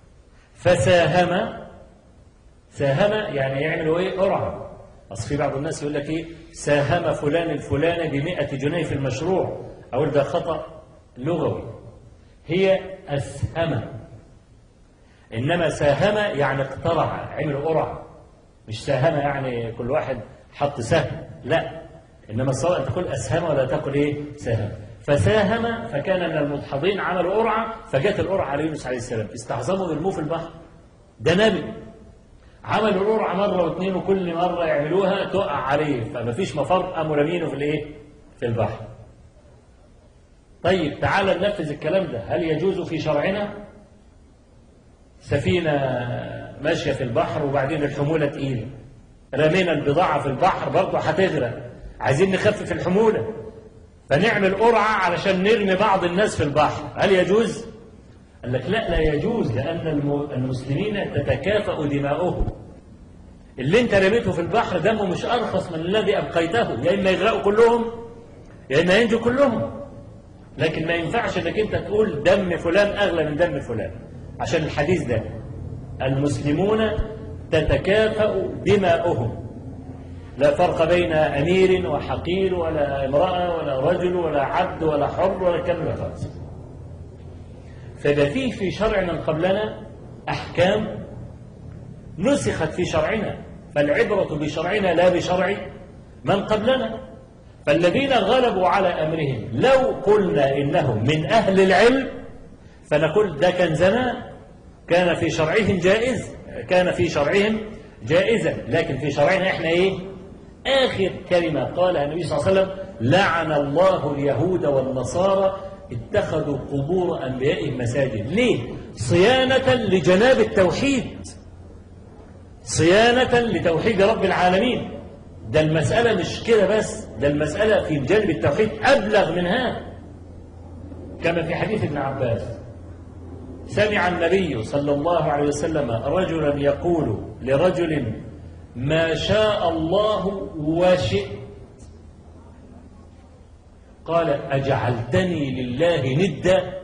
فساهم ساهم يعني يعملوا ايه قرعة أصل في بعض الناس يقول لك ايه ساهم فلان الفلاني بمئة جنيه في المشروع أقول ده خطأ لغوي هي أسهم إنما ساهم يعني اقترع عمل قرعة مش ساهم يعني كل واحد حط سهم لا إنما الصواب أن تقول أسهم ولا تقول إيه ساهم فساهم فكان من المدحضين عملوا قرعة فجت القرعة على يونس عليه السلام استعظموا يرموه في البحر ده نبي عملوا القرعة مرة واثنين وكل مرة يعملوها تقع عليه فما فيش مفر قاموا رامينه في الايه في البحر طيب تعال ننفذ الكلام ده هل يجوز في شرعنا سفينة ماشية في البحر وبعدين الحمولة تقيلة رمينا البضاعة في البحر برضه هتغرق عايزين نخفف الحمولة فنعمل قرعة علشان نرمي بعض الناس في البحر هل يجوز؟ قال لك لا لا يجوز لأن المسلمين تتكافأ دماؤهم اللي انت رميته في البحر دمه مش أرخص من الذي أبقيته يا إما يغرقوا كلهم يا إما ينجوا كلهم لكن ما ينفعش انك انت تقول دم فلان أغلى من دم فلان عشان الحديث ده المسلمون تتكافأ دماؤهم لا فرق بين أمير وحقير ولا امرأة ولا رجل ولا عبد ولا حر ولا كلمة خالص فده فيه في شرع من قبلنا أحكام نسخت في شرعنا فالعبرة بشرعنا لا بشرع من قبلنا فالذين غلبوا على أمرهم لو قلنا إنهم من أهل العلم فنقول ده كان زمان كان في شرعهم جائز كان في شرعهم جائزا لكن في شرعنا احنا ايه آخر كلمة قالها النبي صلى الله عليه وسلم لعن الله اليهود والنصارى اتخذوا قبور أنبيائهم مساجد ليه؟ صيانة لجناب التوحيد صيانة لتوحيد رب العالمين ده المسألة مش كده بس ده المسألة في جانب التوحيد أبلغ من هذا كما في حديث ابن عباس سمع النبي صلى الله عليه وسلم رجلا يقول لرجل ما شاء الله وشئت قال أجعلتني لله ندا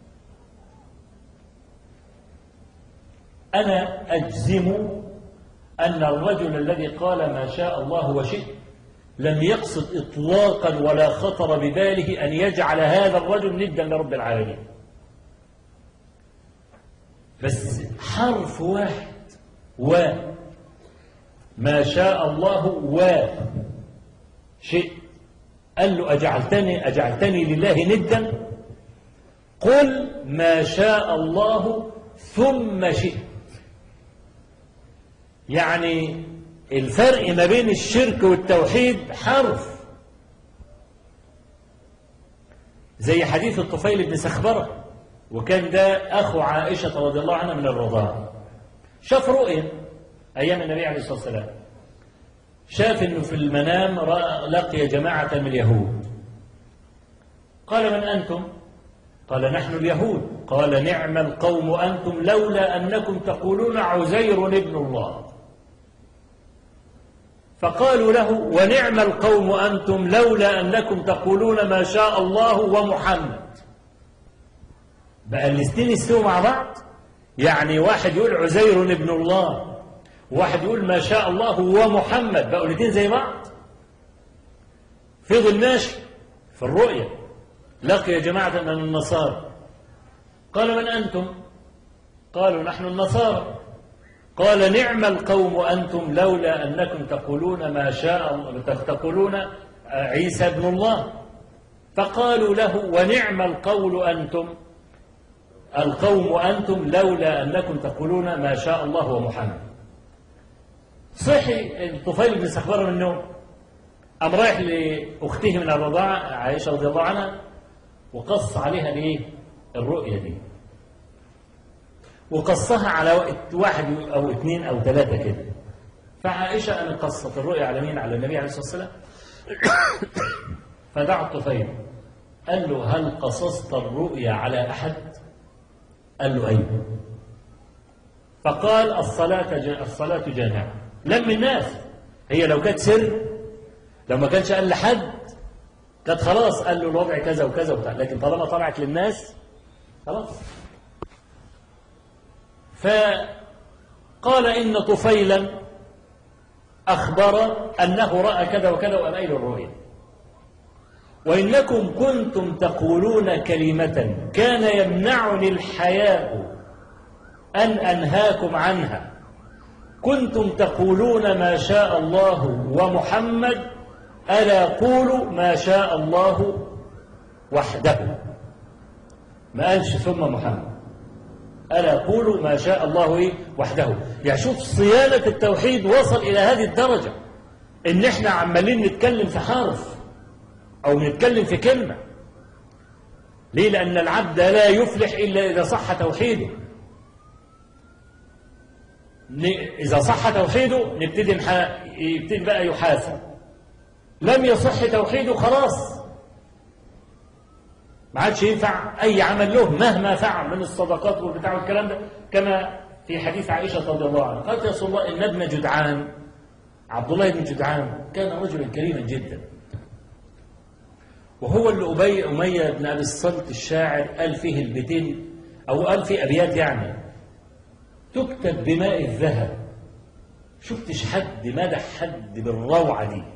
أنا أجزم أن الرجل الذي قال ما شاء الله وشئت لم يقصد إطلاقا ولا خطر بباله أن يجعل هذا الرجل ندا لرب العالمين بس حرف واحد و ما شاء الله و شئت قال له أجعلتني أجعلتني لله ندا قل ما شاء الله ثم شئت يعني الفرق ما بين الشرك والتوحيد حرف زي حديث الطفيل بن سخبرة وكان ده أخو عائشة رضي الله عنها من الرضاعة شاف رؤيا أيام النبي عليه الصلاة والسلام شاف أنه في المنام رأى لقي جماعة من اليهود قال من أنتم قال نحن اليهود قال نعم القوم أنتم لولا أنكم تقولون عزير ابن الله فقالوا له ونعم القوم أنتم لولا أنكم تقولون ما شاء الله ومحمد بقى الاثنين يستووا مع بعض يعني واحد يقول عزير ابن الله وواحد يقول ما شاء الله ومحمد بقوا الاثنين زي بعض فضل ماشي في الرؤية لقي جماعة من النصارى قال من أنتم قالوا نحن النصارى قال نعم القوم أنتم لولا أنكم تقولون ما شاء تقولون عيسى ابن الله فقالوا له ونعم القول أنتم القوم أنتم لولا أنكم تقولون ما شاء الله ومحمد صحي الطفيل بن سخبر من النوم قام رايح لأخته من الرضاعة عائشة رضي الله عنها وقص عليها الايه الرؤية دي وقصها على وقت واحد أو اثنين أو ثلاثة كده فعائشة أنا قصت الرؤيا على مين على النبي عليه الصلاة والسلام فدعا الطفيل قال له هل قصصت الرؤيا على أحد قال له أيوه فقال الصلاة ج... الصلاة جامعة لم الناس هي لو كانت سر لو ما كانش قال لحد كانت خلاص قال له الوضع كذا وكذا وبتاع لكن طالما طلعت للناس خلاص فقال إن طفيلا أخبر أنه رأى كذا وكذا وأنا قايل الرؤيا وإنكم كنتم تقولون كلمة كان يمنعني الحياء أن أنهاكم عنها كنتم تقولون ما شاء الله ومحمد ألا قولوا ما شاء الله وحده ما قالش ثم محمد ألا قولوا ما شاء الله إيه وحده يعني شوف صيانة التوحيد وصل إلى هذه الدرجة إن إحنا عمالين نتكلم في حرف أو نتكلم في كلمة ليه لأن العبد لا يفلح إلا إذا صح توحيده إذا صح توحيده نبتدي نح... يبتدي بقى يحاسب لم يصح توحيده خلاص ما عادش ينفع أي عمل له مهما فعل من الصدقات والبتاع والكلام ده كما في حديث عائشة رضي الله عنها قالت يا رسول الله إن ابن جدعان عبد الله بن جدعان كان رجلا كريما جدا وهو اللي أبي أمية بن أبي الصلت الشاعر قال فيه البيتين أو قال في أبيات يعني تكتب بماء الذهب شفتش حد مدح حد بالروعة دي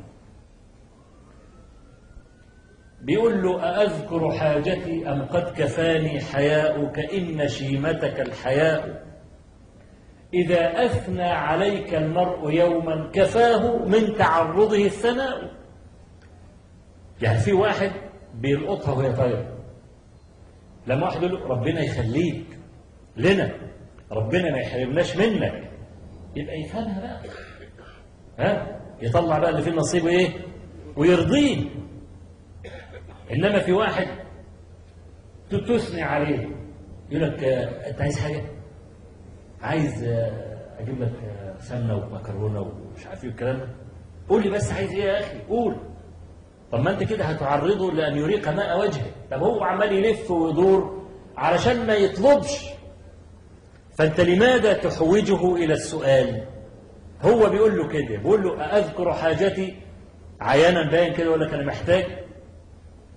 بيقول له أأذكر حاجتي أم قد كفاني حياؤك إن شيمتك الحياء إذا أثنى عليك المرء يوما كفاه من تعرضه الثناء يعني في واحد بيلقطها وهي طايرة لما واحد يقول له ربنا يخليك لنا ربنا ما يحرمناش منك يبقى يفهمها بقى ها يطلع بقى اللي فيه النصيب ايه ويرضيه انما في واحد تثني عليه يقول لك آه، انت عايز حاجه عايز آه، اجيب لك آه، سمنه ومكرونه ومش عارف ايه الكلام ده قول لي بس عايز ايه يا اخي قول طب ما انت كده هتعرضه لان يريق ماء وجهه طب هو عمال يلف ويدور علشان ما يطلبش فانت لماذا تحوجه الى السؤال هو بيقول له كده بيقول له اذكر حاجتي عيانا باين كده يقول لك انا محتاج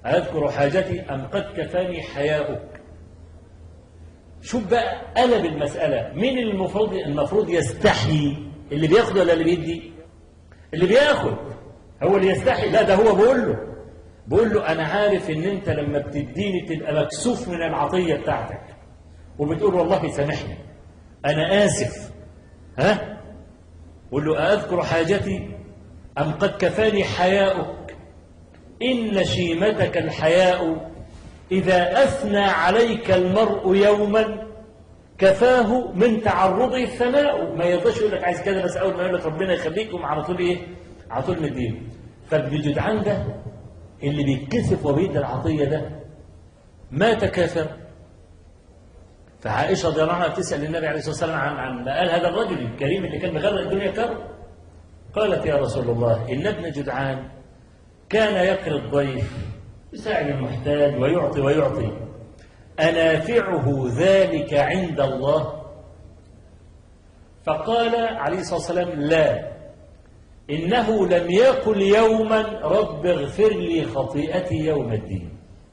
أذكر حاجتي أم قد كفاني حياؤك شوف بقى قلب المسألة مين المفروض المفروض يستحي اللي بياخد ولا اللي بيدي اللي بياخد هو اللي يستحي لا ده هو بيقول له بيقول له أنا عارف إن أنت لما بتديني تبقى مكسوف من العطية بتاعتك وبتقول والله سامحني أنا آسف ها قول له أذكر حاجتي أم قد كفاني حياؤك إن شيمتك الحياء إذا أثنى عليك المرء يوما كفاه من تعرضه الثناء ما يرضاش يقول لك عايز كذا بس أول ما يقول لك ربنا يخليكم على طول إيه على طول مدين فابن جدعان ده اللي بيتكسف وبيد العطية ده ما تكاثر فعائشة رضي الله عنها بتسأل النبي عليه الصلاة والسلام عن عن ما قال هذا الرجل الكريم اللي كان مغرق الدنيا كرم قالت يا رسول الله إن ابن جدعان كان يقري الضيف يساعد المحتاج ويعطي ويعطي أنافعه ذلك عند الله فقال عليه الصلاة والسلام لا إنه لم يقل يوما رب اغفر لي خطيئتي يوم الدين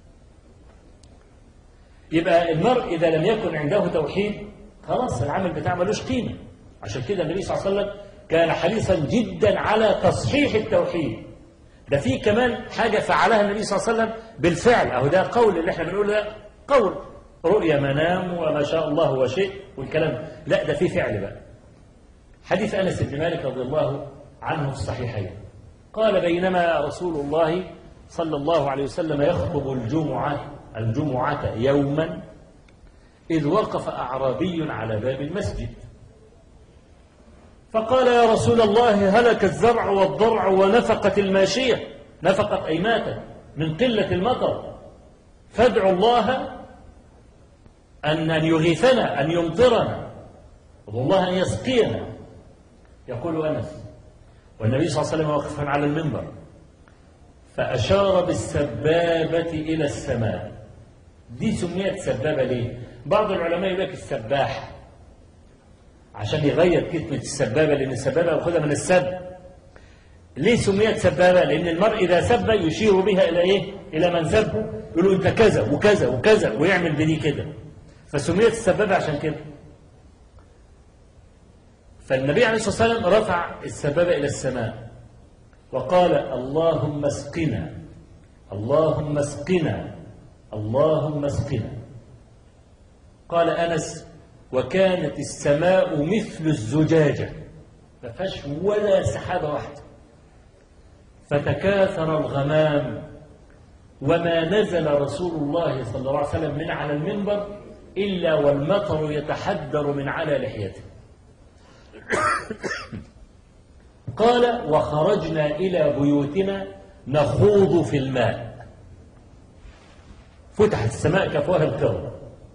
يبقى المرء إذا لم يكن عنده توحيد خلاص العمل بتاعه ملوش قيمة عشان كده النبي صلى الله عليه وسلم كان حريصا جدا على تصحيح التوحيد ده في كمان حاجة فعلها النبي صلى الله عليه وسلم بالفعل أهو ده قول اللي احنا بنقوله ده قول رؤيا منام وما شاء الله وشيء والكلام ده. لا ده في فعل بقى حديث أنس بن مالك رضي الله عنه في الصحيحين قال بينما رسول الله صلى الله عليه وسلم يخطب الجمعة الجمعة يوما إذ وقف أعرابي على باب المسجد فقال يا رسول الله هلك الزرع والضرع ونفقت الماشية نفقت أي ماتت من قلة المطر فادعوا الله أن أن يغيثنا أن يمطرنا ادعوا الله أن يسقينا يقول أنس والنبي صلى الله عليه وسلم واقفا على المنبر فأشار بالسبابة إلى السماء دي سميت سبابة ليه؟ بعض العلماء يقول لك السباح عشان يغير كلمة السبابة لأن السبابة يأخذها من السب ليه سميت سبابة؟ لأن المرء إذا سب يشير بها إلى إيه؟ إلى من سبه يقول له أنت كذا وكذا وكذا ويعمل بدي كده فسميت السبابة عشان كده فالنبي عليه الصلاة والسلام رفع السبابة إلى السماء وقال اللهم اسقنا اللهم اسقنا اللهم اسقنا قال أنس وكانت السماء مثل الزجاجة ما فيهاش ولا سحابة واحدة فتكاثر الغمام وما نزل رسول الله صلى الله عليه وسلم من على المنبر إلا والمطر يتحدر من على لحيته قال وخرجنا إلى بيوتنا نخوض في الماء فتحت السماء كفواه القرب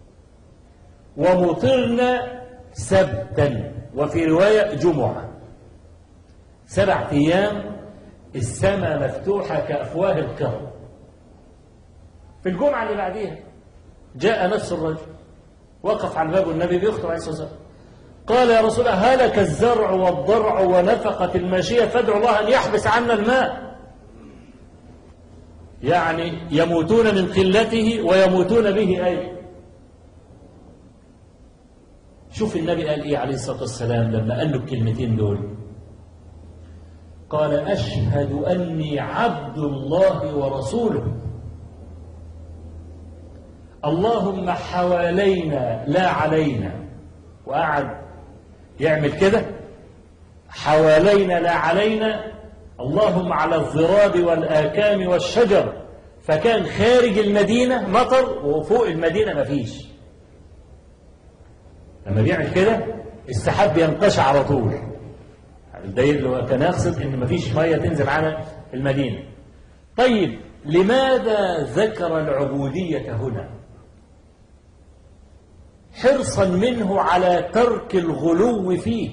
ومطرنا سبتا وفي رواية جمعة سبعة أيام السماء مفتوحة كأفواه القرب في الجمعة اللي بعديها جاء نفس الرجل وقف على باب النبي بيخطب عليه الصلاة والسلام قال يا رسول الله هلك الزرع والضرع ونفقت الماشية فادعوا الله أن يحبس عنا الماء يعني يموتون من قلته ويموتون به أي شوف النبي قال إيه عليه الصلاة والسلام لما قال له الكلمتين دول قال أشهد أني عبد الله ورسوله اللهم حوالينا لا علينا وقعد يعمل كده حوالينا لا علينا اللهم على الضراب والآكام والشجر فكان خارج المدينة مطر وفوق المدينة مفيش لما بيعمل كده السحاب بينقشع على طول ده اللي هو كان يقصد ان مفيش ميه تنزل على المدينه طيب لماذا ذكر العبوديه هنا حرصا منه على ترك الغلو فيه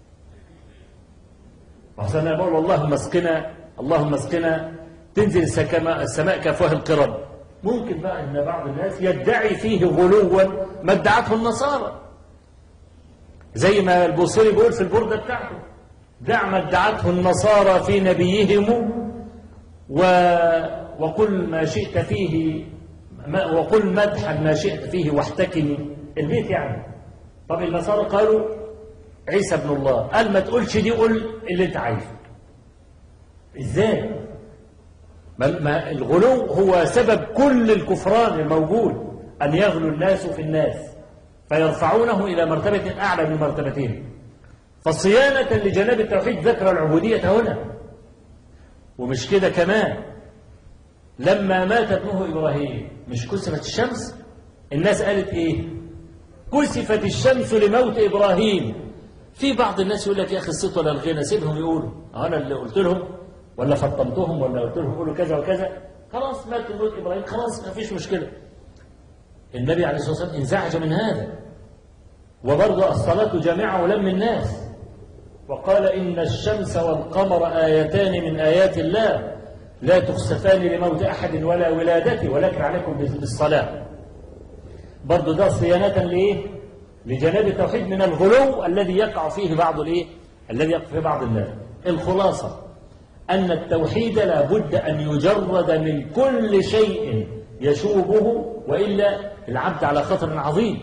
وحسنا بقول اللهم اسقنا اللهم اسقنا تنزل السكما- السماء كافواه القرب ممكن بقى ان بعض الناس يدعي فيه غلوا ما ادعته النصارى زي ما البوصيري بيقول في البردة بتاعته دع ما ادعته النصارى في نبيهم و وقل ما شئت فيه ما وقل مدحا ما شئت فيه واحتكمي البيت يعني طب النصارى قالوا عيسى ابن الله قال ما تقولش دي قول اللي انت عايزه ازاي ما ما الغلو هو سبب كل الكفران الموجود أن يغلو الناس في الناس فيرفعونه إلى مرتبة أعلى من مرتبتهم فصيانة لجناب التوحيد ذكر العبودية هنا ومش كده كمان لما مات ابنه إبراهيم مش كسفت الشمس الناس قالت إيه كسفت الشمس لموت إبراهيم في بعض الناس يقول لك يا أخي الصوت ولا الغنى سيبهم يقولوا أنا اللي قلت لهم ولا فطمتهم ولا قلت لهم قولوا كذا وكذا خلاص مات موت إبراهيم خلاص ما فيش مشكلة النبي عليه الصلاة والسلام انزعج من هذا وبرضه الصلاة جامعة ولم الناس وقال إن الشمس والقمر آيتان من آيات الله لا تخسفان لموت أحد ولا ولادته ولكن عليكم بالصلاة برضه ده صيانة لإيه؟ لجناب التوحيد من الغلو الذي يقع فيه بعض الإيه؟ الذي يقع فيه بعض الناس الخلاصة أن التوحيد لا بد أن يجرد من كل شيء يشوبه وإلا العبد على خطر عظيم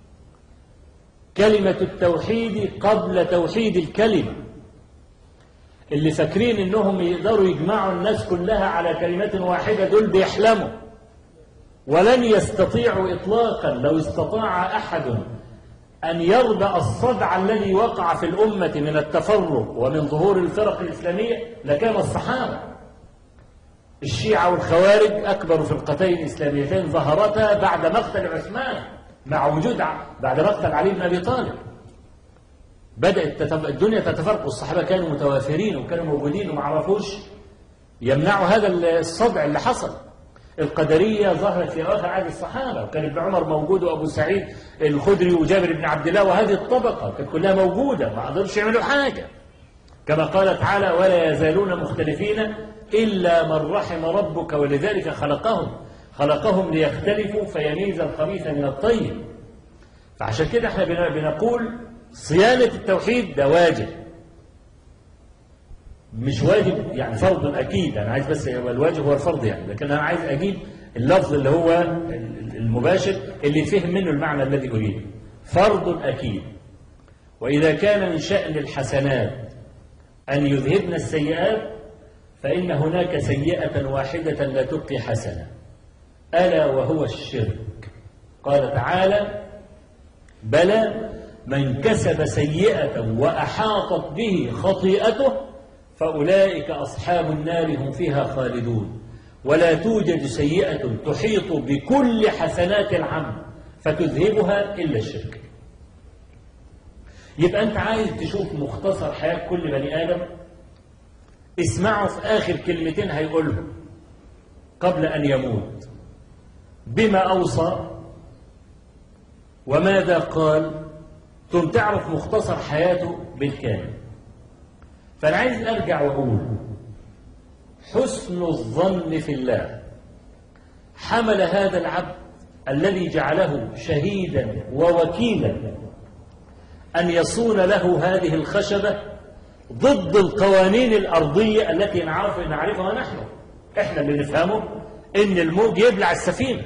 كلمة التوحيد قبل توحيد الكلمة اللي فاكرين انهم يقدروا يجمعوا الناس كلها على كلمة واحدة دول بيحلموا ولن يستطيعوا اطلاقا لو استطاع احد ان يردع الصدع الذي وقع في الامة من التفرق ومن ظهور الفرق الاسلامية لكان الصحابة الشيعة والخوارج أكبر فرقتين إسلاميتين ظهرتا بعد مقتل عثمان مع وجود بعد مقتل علي بن أبي طالب بدأت تتف... الدنيا تتفرق والصحابة كانوا متوافرين وكانوا موجودين وما عرفوش يمنعوا هذا الصدع اللي حصل القدرية ظهرت في أواخر عهد الصحابة وكان ابن عمر موجود وأبو سعيد الخدري وجابر بن عبد الله وهذه الطبقة كانت كلها موجودة ما قدرش يعملوا حاجة كما قال تعالى ولا يزالون مختلفين إلا من رحم ربك ولذلك خلقهم خلقهم ليختلفوا فيميز الخبيث من الطيب فعشان كده احنا بنقول صيانة التوحيد ده واجب مش واجب يعني فرض أكيد أنا عايز بس هو الواجب هو الفرض يعني لكن أنا عايز أجيب اللفظ اللي هو المباشر اللي فهم منه المعنى الذي أريده فرض أكيد وإذا كان من شأن الحسنات أن يذهبن السيئات فإن هناك سيئة واحدة لا تبقي حسنة ألا وهو الشرك قال تعالى بلى من كسب سيئة وأحاطت به خطيئته فأولئك أصحاب النار هم فيها خالدون ولا توجد سيئة تحيط بكل حسنات العبد فتذهبها إلا الشرك يبقى أنت عايز تشوف مختصر حياة كل بني آدم اسمعوا في آخر كلمتين هيقولهم قبل أن يموت بما أوصى وماذا قال ثم تعرف مختصر حياته بالكامل فأنا عايز أرجع وأقول حسن الظن في الله حمل هذا العبد الذي جعله شهيدا ووكيلا أن يصون له هذه الخشبة ضد القوانين الأرضية التي نعرف نعرفها نحن احنا اللي نفهمه ان الموج يبلع السفينة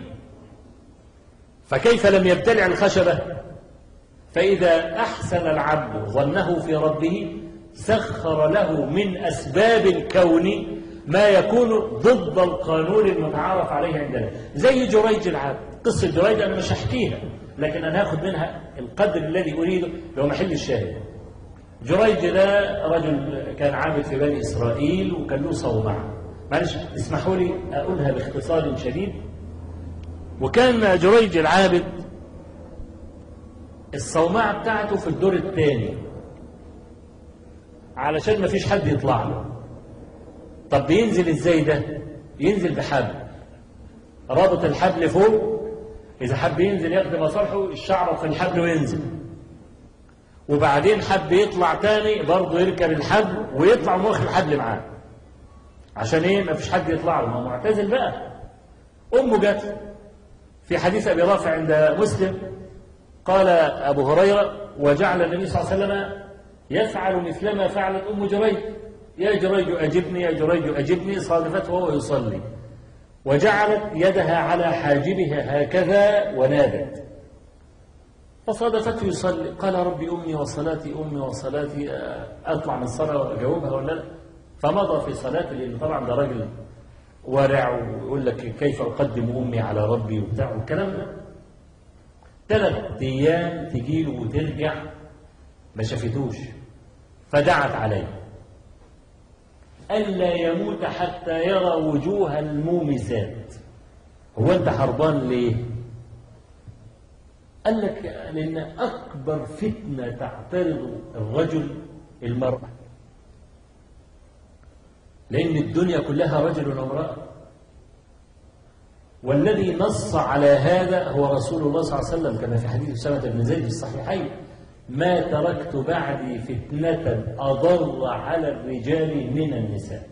فكيف لم يبتلع الخشبة فإذا أحسن العبد ظنه في ربه سخر له من أسباب الكون ما يكون ضد القانون المتعارف عليه عندنا زي جريج العبد قصة جريج أنا مش هحكيها لكن أنا هاخد منها القدر الذي أريده لو محل الشاهد جريج ده رجل كان عابد في بني إسرائيل وكان له صومعة معلش اسمحوا لي أقولها باختصار شديد وكان جريج العابد الصومعة بتاعته في الدور الثاني علشان ما فيش حد يطلع له طب بينزل ازاي ده ينزل بحبل رابط الحبل فوق إذا حب ينزل ياخد مصالحه الشعر في الحبل وينزل وبعدين حب يطلع تاني برضه يركب الحبل ويطلع واخد الحبل معاه عشان ايه ما فيش حد يطلع له ما هو معتزل بقى امه جت في حديث ابي رافع عند مسلم قال ابو هريره وجعل النبي صلى الله عليه وسلم يفعل مثلما فعلت ام جريج يا جريج اجبني يا جريج اجبني صادفته وهو يصلي وجعلت يدها على حاجبها هكذا ونادت فصادفته يصلي قال ربي أمي وصلاتي أمي وصلاتي أطلع من الصلاة وأجاوبها ولا لا فمضى في صلاته لأن طبعا ده راجل ورع ويقول لك كيف أقدم أمي على ربي وبتاع والكلام ده ثلاث أيام تجيله وترجع ما شافتوش فدعت عليه ألا يموت حتى يرى وجوه المومسات هو أنت حربان ليه؟ قال لك لأن أكبر فتنة تعترض الرجل المرأة لأن الدنيا كلها رجل وامرأة والذي نص على هذا هو رسول الله صلى الله عليه وسلم كما في حديث أسامة بن زيد في الصحيحين ما تركت بعدي فتنة أضر على الرجال من النساء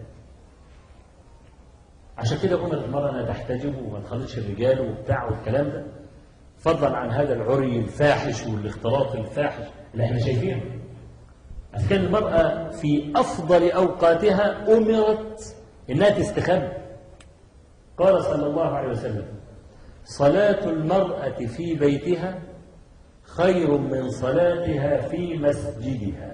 عشان كده أمر المرأة أنها تحتجب وما تخلطش الرجال وبتاع والكلام ده فضلا عن هذا العري الفاحش والاختلاط الفاحش اللي احنا شايفينه بس كان المرأة في أفضل أوقاتها أمرت إنها تستخبى قال صلى الله عليه وسلم صلاة المرأة في بيتها خير من صلاتها في مسجدها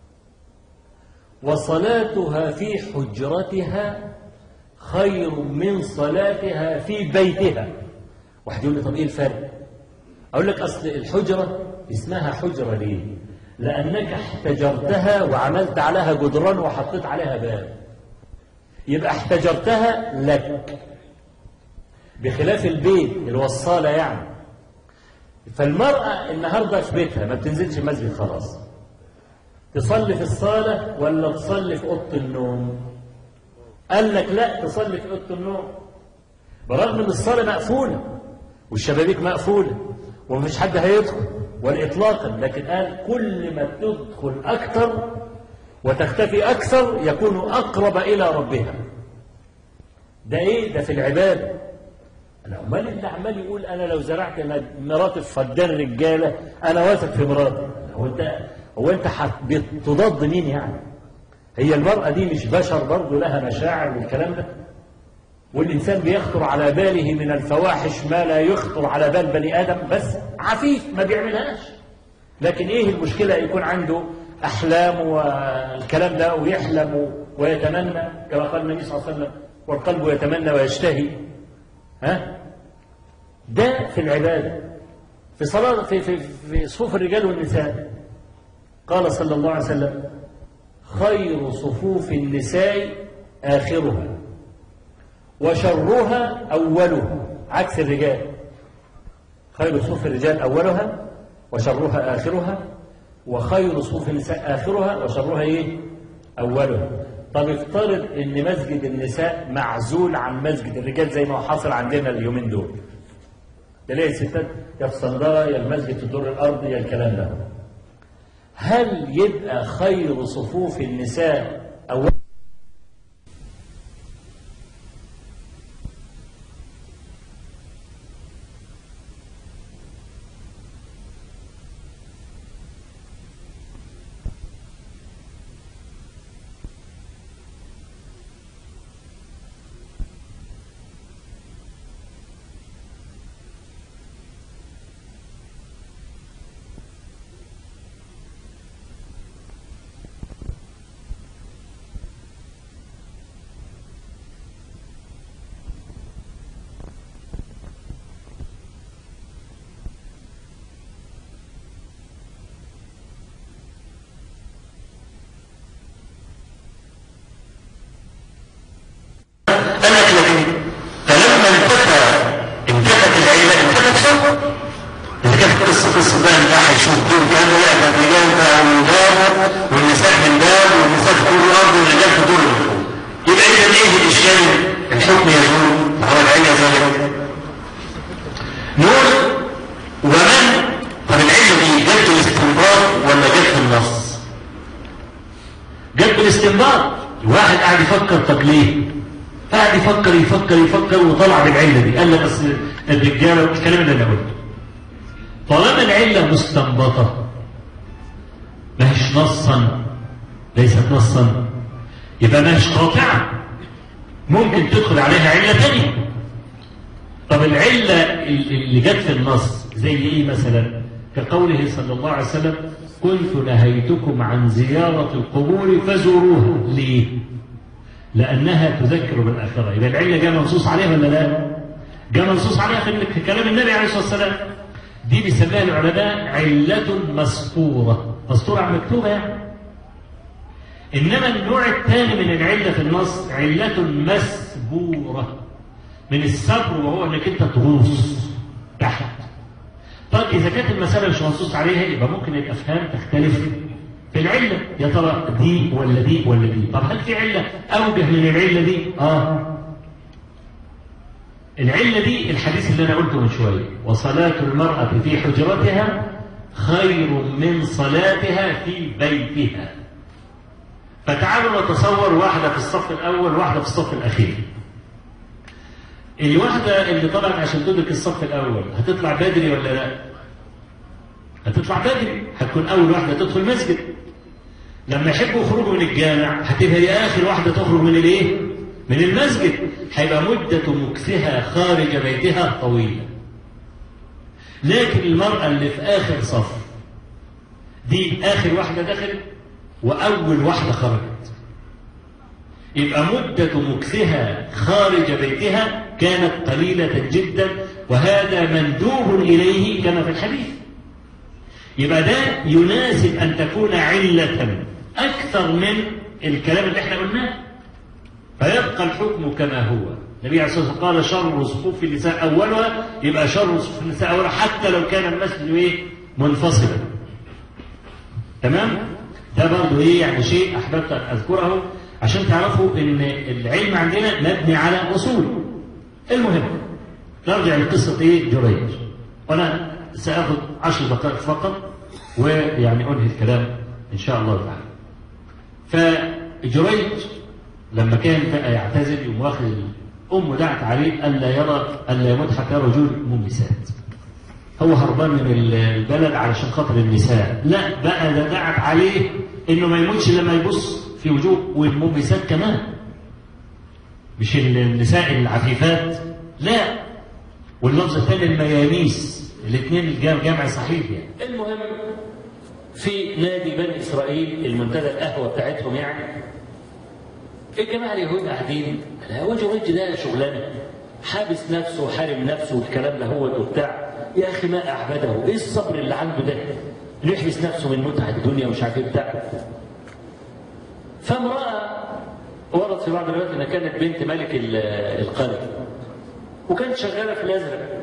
وصلاتها في حجرتها خير من صلاتها في بيتها واحد يقول لي طب ايه الفرق اقول لك اصل الحجره اسمها حجره ليه لانك احتجرتها وعملت عليها جدران وحطيت عليها باب يبقى احتجرتها لك بخلاف البيت الوصاله يعني فالمرأة النهاردة في بيتها ما بتنزلش المسجد خلاص تصلي في الصالة ولا تصلي في أوضة النوم قال لك لا تصلي في أوضة النوم برغم ان الصالة مقفولة والشبابيك مقفولة ومفيش حد هيدخل ولا إطلاقا لكن قال كل ما تدخل أكثر وتختفي أكثر يكون أقرب إلى ربها ده إيه ده في العبادة امال اللي عمال يقول انا لو زرعت مراتي في فدان رجاله انا واثق في مراتي هو انت هو انت بتضاد مين يعني هي المراه دي مش بشر برضه لها مشاعر والكلام ده والانسان بيخطر على باله من الفواحش ما لا يخطر على بال بني ادم بس عفيف ما بيعملهاش لكن ايه المشكله يكون عنده احلام والكلام ده ويحلم ويتمنى كما قال النبي صلى الله عليه وسلم والقلب يتمنى ويشتهي ها ده في العبادة في صلاة في في في صفوف الرجال والنساء قال صلى الله عليه وسلم خير صفوف النساء آخرها وشرها أولها عكس الرجال خير صفوف الرجال أولها وشرها آخرها وخير صفوف النساء آخرها وشرها إيه أولها طب افترض ان مسجد النساء معزول عن مسجد الرجال زي ما هو حاصل عندنا اليومين دول تلاقي الستات يا في صندرة يا المسجد في الدور الارضي يا الكلام ده هل يبقى خير صفوف النساء أول يفكر يفكر وطلع بالعلة دي قال لك أصل الرجالة الكلام اللي أنا قلته طالما العلة مستنبطة ما هيش نصا ليست نصا يبقى ما هيش قاطعة ممكن تدخل عليها علة ثانية طب العلة اللي جت في النص زي ايه مثلا كقوله صلى الله عليه وسلم كنت نهيتكم عن زيارة القبور فزوروها ليه لأنها تذكر بالآخرة يبقى العلة جاء منصوص عليها ولا لا جاء منصوص عليها في كلام النبي عليه الصلاة والسلام دي بيسميها العلماء علة مسطورة مسطورة مكتوبة يعني إنما النوع الثاني من العلة في النص علة مسبورة من الصبر وهو انك انت تغوص تحت طيب اذا كانت المساله مش منصوص عليها يبقى ممكن الافهام تختلف في العله يا ترى دي ولا دي ولا دي طب هل في عله اوجه من العله دي اه العله دي الحديث اللي انا قلته من شويه وصلاه المراه في حجرتها خير من صلاتها في بيتها فتعالوا نتصور واحده في الصف الاول وواحده في الصف الاخير الواحدة اللي طلعت عشان تدرك الصف الأول هتطلع بدري ولا لا؟ هتطلع بدري هتكون أول واحدة تدخل المسجد لما يحبوا يخرجوا من الجامع هتبقى هي آخر واحدة تخرج من الإيه؟ من المسجد هيبقى مدة مكثها خارج بيتها طويلة لكن المرأة اللي في آخر صف دي آخر واحدة دخلت وأول واحدة خرجت يبقى مدة مكثها خارج بيتها كانت قليلة جدا وهذا مندوب إليه كما في الحديث يبقى ده يناسب أن تكون علة أكثر من الكلام اللي احنا قلناه فيبقى الحكم كما هو النبي عليه الصلاة والسلام قال شر صفوف النساء أولها يبقى شر صفوف النساء أولها حتى لو كان المسجد إيه منفصلا تمام ده برضه إيه يعني شيء أحببت أن أذكره عشان تعرفوا ان العلم عندنا مبني على اصول المهم نرجع لقصه ايه جريج وانا ساخذ عشر دقائق فقط ويعني انهي الكلام ان شاء الله تعالى فجريج لما كان بقى يعتزل يوم واخد امه دعت عليه الا يرى الا يموت حتى يرى وجوه الممسات هو هربان من البلد علشان خاطر النساء لا بقى ده دعت عليه انه ما يموتش لما يبص في وجوه والممسات كمان مش النساء العفيفات لا واللفظ الثاني المياميس الاثنين الجامع جامع صحيح يعني المهم في نادي بني اسرائيل المنتدى القهوه بتاعتهم يعني الجماعه اليهود قاعدين هو جورج ده شغلانه حابس نفسه وحارم نفسه والكلام ده هو وبتاع يا اخي ما اعبده ايه الصبر اللي عنده ده اللي يحبس نفسه من متعه الدنيا ومش عارف ايه بتاع فامرأة ورد في بعض الروايات انها كانت بنت ملك القرية وكانت شغالة في الأزرق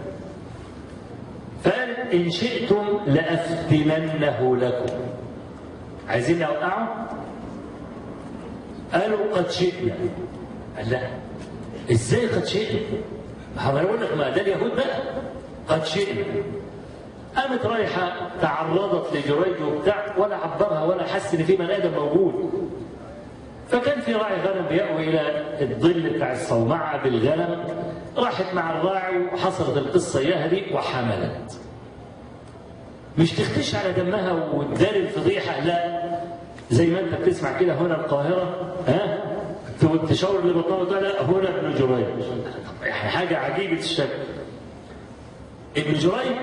فقالت إن شئتم لأفتننه لكم عايزين أوقعه؟ قالوا قد شئنا قال لا ازاي قد شئنا؟ ما هو اقول لك ما ده اليهود بقى قد شئنا قامت رايحة تعرضت لجريج وبتاع ولا عبرها ولا حس إن في بني آدم موجود فكان في راعي غنم بيأوي إلى الظل بتاع الصومعة بالغنم راحت مع الراعي وحصلت القصة إياها دي وحملت مش تختش على دمها وتداري الفضيحة لا زي ما انت بتسمع كده هنا القاهرة ها تشاور لبطنها وتقول لا هنا ابن جريج يعني حاجة عجيبة الشكل ابن جريج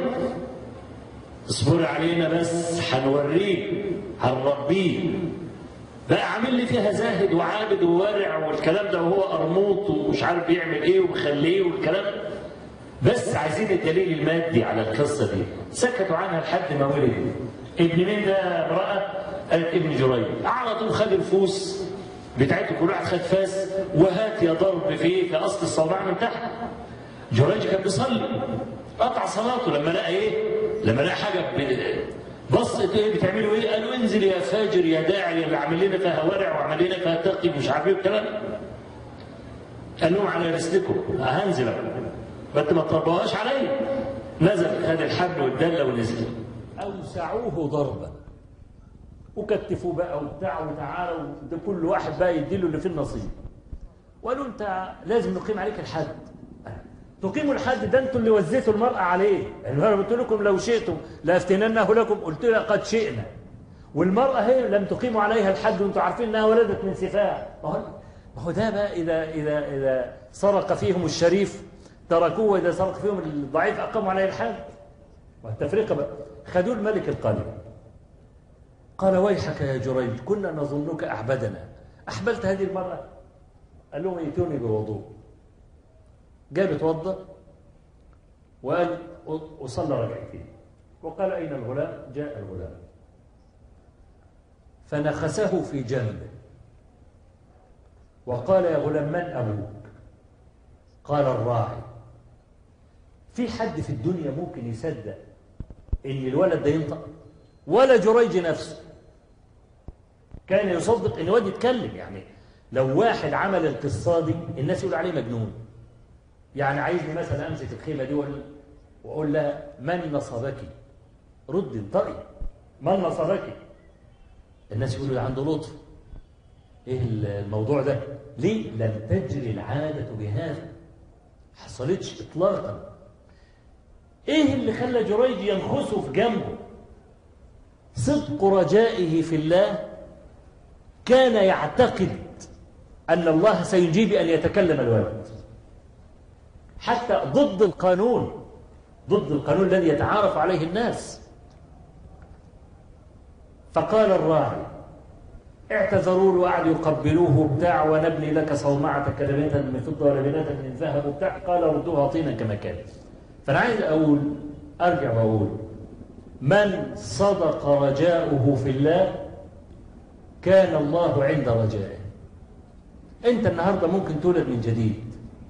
اصبري علينا بس هنوريه هنربيه بقى عامل لي فيها زاهد وعابد وورع والكلام ده وهو قرموط ومش عارف بيعمل ايه ومخليه والكلام بس عايزين الدليل المادي على القصه دي سكتوا عنها لحد ما ولد ابن مين ده امراه قالت ابن جريج على طول خد الفوس بتاعته كل واحد خد فاس وهات يا ضرب فيه في اصل الصومعه من تحت جريج كان بيصلي قطع صلاته لما لقى ايه؟ لما لقى حاجه بصت ايه بتعملوا ايه؟ قالوا انزل يا فاجر يا داعي اللي عامل لنا فيها ورع وعامل لنا فيها تقي مش عارف ايه الكلام قال لهم على رسلكم هنزل بس ما تطبقوهاش عليا نزل خد الحبل والدله ونزل اوسعوه ضربا وكتفوه بقى وبتاع وتعالى وده كل واحد بقى يديله اللي فيه النصيب وقالوا انت لازم نقيم عليك الحد تقيموا الحد ده انتوا اللي وزيتوا المرأة عليه يعني انا قلت لكم لو شئتم لافتننه لكم قلت لها قد شئنا والمرأة هي لم تقيموا عليها الحد وانتوا عارفين انها ولدت من سفاح ما هو ما هو ده بقى اذا اذا اذا سرق فيهم الشريف تركوه وإذا سرق فيهم الضعيف أقاموا عليه الحال والتفرقة بقى خدوه الملك القادم قال ويحك يا جريج كنا نظنك أعبدنا أحبلت هذه المرة قال لهم ائتوني بوضوء جاء بيتوضا وقال وصلى ركعتين وقال أين الغلام جاء الغلام فنخسه في جنبه وقال يا غلام من أبوك قال الراعي في حد في الدنيا ممكن يصدق ان الولد ده ينطق ولا جريج نفسه كان يصدق ان الواد يتكلم يعني لو واحد عمل القصه دي الناس يقول عليه مجنون يعني عايزني مثلا امسك الخيمه دي واقول واقول لها من نصبك رد انطقي من نصبك الناس يقولوا ده عنده لطف ايه الموضوع ده ليه لم تجري العاده بهذا حصلتش اطلاقا ايه اللي خلى جريج ينخسه في جنبه صدق رجائه في الله كان يعتقد ان الله سينجيه بان يتكلم الولد حتى ضد القانون ضد القانون الذي يتعارف عليه الناس فقال الراعي اعتذروا له وقعدوا يقبلوه بتاع ونبني لك صومعة لبنة من فضة ولبنة من ذهب وبتاع قال ردوها طينا كما كانت فأنا عايز أقول أرجع وأقول من صدق رجاؤه في الله كان الله عند رجائه أنت النهاردة ممكن تولد من جديد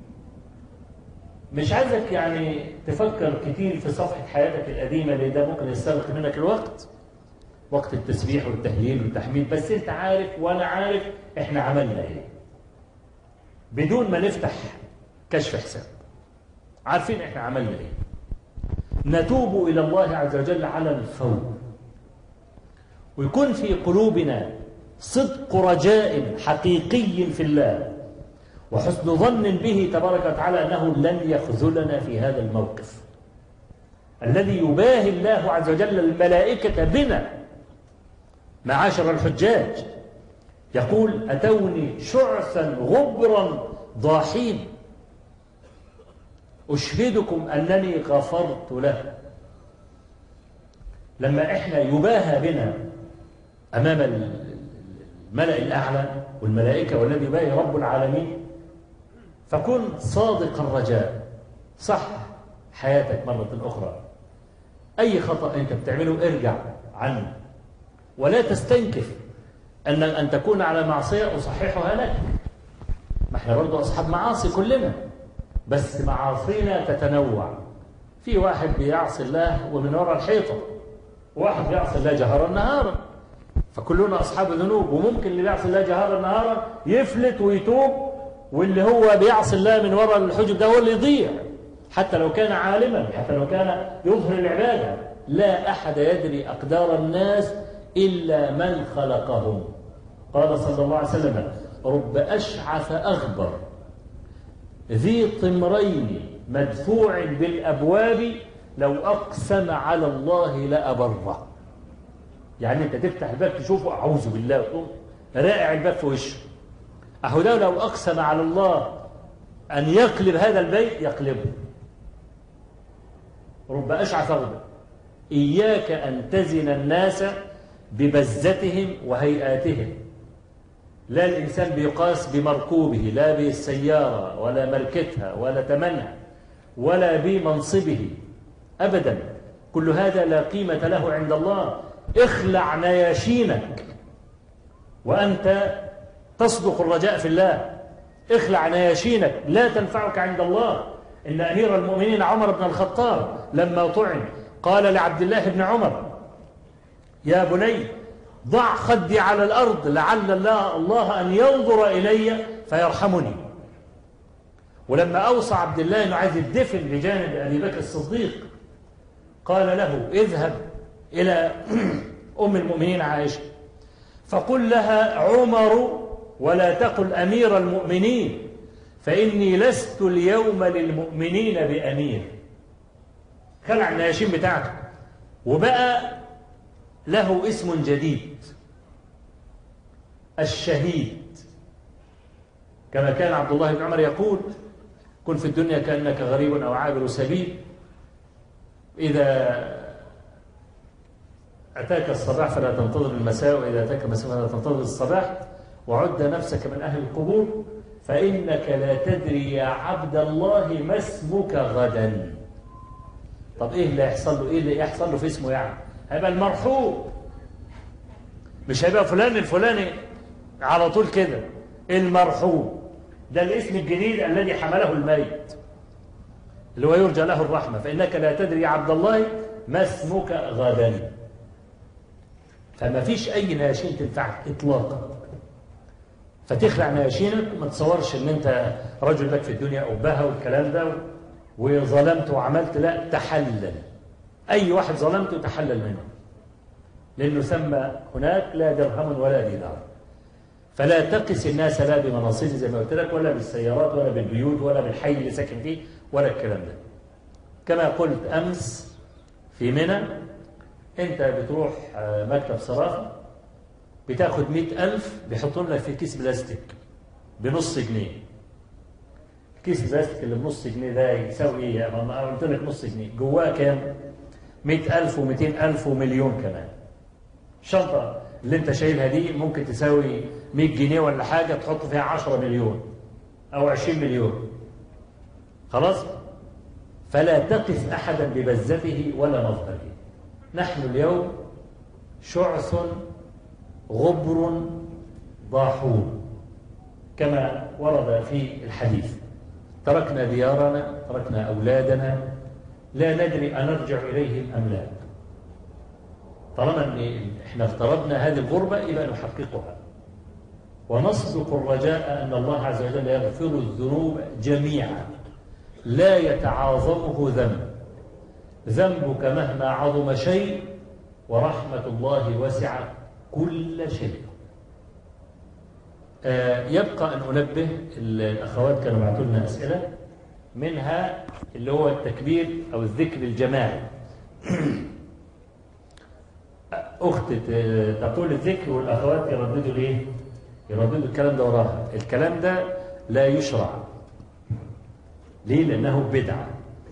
مش عايزك يعني تفكر كتير في صفحة حياتك القديمة لأن ده ممكن يستغرق منك الوقت وقت التسبيح والتهليل والتحميد بس انت عارف وانا عارف احنا عملنا ايه بدون ما نفتح كشف حساب عارفين احنا عملنا ايه نتوب الى الله عز وجل على الفور ويكون في قلوبنا صدق رجاء حقيقي في الله وحسن ظن به تبارك وتعالى انه لن يخذلنا في هذا الموقف الذي يباهي الله عز وجل الملائكه بنا معاشر الحجاج يقول أتوني شعثا غبرا ضاحين أشهدكم أنني غفرت له لما إحنا يباهى بنا أمام الملأ الأعلى والملائكة والذي يباهي رب العالمين فكن صادق الرجاء صح حياتك مرة أخرى أي خطأ أنت بتعمله ارجع عنه ولا تستنكف أن أن تكون على معصية أصححها لك ما احنا برضه أصحاب معاصي كلنا بس معاصينا تتنوع في واحد بيعصي الله ومن وراء الحيطة واحد بيعصي الله جهرا نهارا فكلنا أصحاب ذنوب وممكن اللي بيعصي الله جهرا نهارا يفلت ويتوب واللي هو بيعصي الله من وراء الحجب ده هو اللي يضيع حتى لو كان عالما حتى لو كان يظهر العبادة لا أحد يدري أقدار الناس إلا من خلقهم قال صلى الله عليه وسلم رب أشعث أغبر ذي طمرين مدفوع بالأبواب لو أقسم على الله لأبره يعني أنت تفتح الباب تشوفه أعوذ بالله وتقوم رائع الباب في وشه أهو ده لو أقسم على الله أن يقلب هذا البيت يقلبه رب أشعث أغبر إياك أن تزن الناس ببزتهم وهيئاتهم لا الإنسان بيقاس بمركوبه لا بالسيارة ولا ملكتها ولا تمنها ولا بمنصبه أبدا كل هذا لا قيمة له عند الله اخلع نياشينك وأنت تصدق الرجاء في الله اخلع نياشينك لا تنفعك عند الله إن أمير المؤمنين عمر بن الخطاب لما طعن قال لعبد الله بن عمر يا بني ضع خدي على الأرض لعل الله, الله أن ينظر إلي فيرحمني ولما أوصى عبد الله أنه عايز الدفن بجانب أبي بكر الصديق قال له اذهب إلى أم المؤمنين عائشة فقل لها عمر ولا تقل أمير المؤمنين فإني لست اليوم للمؤمنين بأمير خلع النياشين بتاعته وبقى له اسم جديد الشهيد كما كان عبد الله بن عمر يقول كن في الدنيا كأنك غريب أو عابر سبيل إذا أتاك الصباح فلا تنتظر المساء وإذا أتاك المساء فلا تنتظر الصباح وعد نفسك من أهل القبور فإنك لا تدري يا عبد الله ما اسمك غدا طب إيه اللي يحصل له إيه اللي يحصل له في اسمه يعني هيبقى المرحوم مش هيبقى فلان الفلاني على طول كده المرحوم ده الاسم الجديد الذي حمله الميت اللي هو يرجى له الرحمة فإنك لا تدري يا عبد الله ما اسمك غدا فما فيش أي ناشين تنفعك إطلاقا فتخلع ناشينك وما تصورش ان انت رجل لك في الدنيا أبهة والكلام ده وظلمت وعملت لا تحلل أي واحد ظلمته تحلل منه لأنه ثم هناك لا درهم ولا دينار فلا تقس الناس لا بمناصب زي ما قلت لك ولا بالسيارات ولا بالبيوت ولا بالحي اللي ساكن فيه ولا الكلام ده كما قلت أمس في منى أنت بتروح مكتب صرافة بتاخد مئة ألف بيحطوا لك في كيس بلاستيك بنص جنيه الكيس البلاستيك اللي بنص جنيه ده يساوي ايه؟ يعني ما قلت لك نص جنيه جواه كام؟ مئة ألف ومئتين ألف ومليون كمان الشنطة اللي انت شايلها دي ممكن تساوي 100 جنيه ولا حاجة تحط فيها 10 مليون أو 20 مليون خلاص فلا تقف أحدا ببزته ولا مظهره نحن اليوم شعث غبر ضاحون كما ورد في الحديث تركنا ديارنا تركنا أولادنا لا ندري أنرجع إليهم أم لا طالما ان احنا افترضنا هذه الغربة يبقى نحققها ونصدق الرجاء أن الله عز وجل يغفر الذنوب جميعا لا يتعاظمه ذنب ذنبك مهما عظم شيء ورحمة الله وسعت كل شيء آه يبقى أن أنبه الأخوات كانوا بعثوا لنا أسئلة منها اللي هو التكبير أو الذكر الجماعي أخت تقول الذكر والأخوات يرددوا ليه؟ يرددوا الكلام ده وراها الكلام ده لا يشرع ليه؟ لأنه بدعة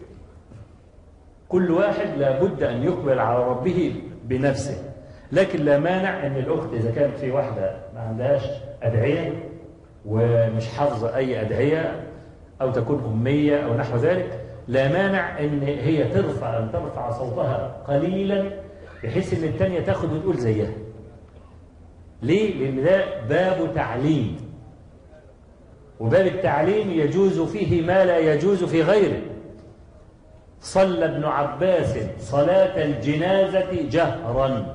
كل واحد لابد أن يقبل على ربه بنفسه لكن لا مانع أن الأخت إذا كانت في واحدة ما عندهاش أدعية ومش حافظة أي أدعية أو تكون أمية أو نحو ذلك لا مانع أن هي ترفع أن ترفع صوتها قليلا بحيث ان الثانيه تاخد وتقول زيها ليه لان ده باب تعليم وباب التعليم يجوز فيه ما لا يجوز في غيره صلى ابن عباس صلاة الجنازة جهرا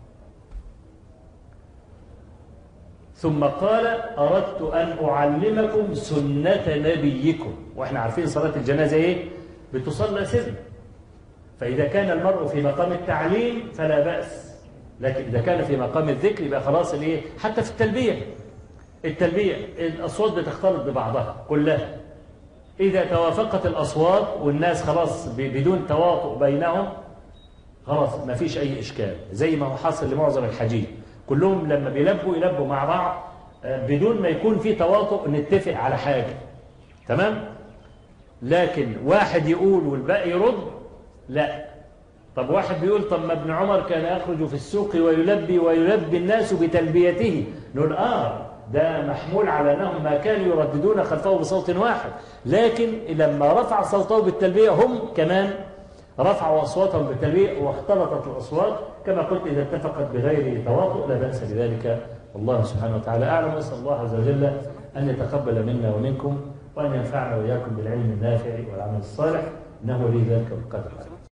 ثم قال أردت أن أعلمكم سنة نبيكم وإحنا عارفين صلاة الجنازة إيه بتصلى سر فإذا كان المرء في مقام التعليم فلا بأس لكن إذا كان في مقام الذكر يبقى خلاص الإيه حتى في التلبية التلبية الأصوات بتختلط ببعضها كلها إذا توافقت الأصوات والناس خلاص بدون تواطؤ بينهم خلاص ما فيش أي إشكال زي ما هو حاصل لمعظم الحجيج كلهم لما بيلبوا يلبوا مع بعض بدون ما يكون في تواطؤ نتفق على حاجة تمام لكن واحد يقول والباقي يرد لا طب واحد بيقول طب ما ابن عمر كان يخرج في السوق ويلبي ويلبي الناس بتلبيته نقول آه ده محمول على أنهم ما كانوا يرددون خلفه بصوت واحد لكن لما رفع صوته بالتلبية هم كمان رفعوا أصواتهم بالتلبية واختلطت الأصوات كما قلت إذا اتفقت بغير تواطؤ لا بأس بذلك والله سبحانه وتعالى أعلم وأسأل الله عز وجل أن يتقبل منا ومنكم وأن ينفعنا وإياكم بالعلم النافع والعمل الصالح إنه ولي ذلك القدر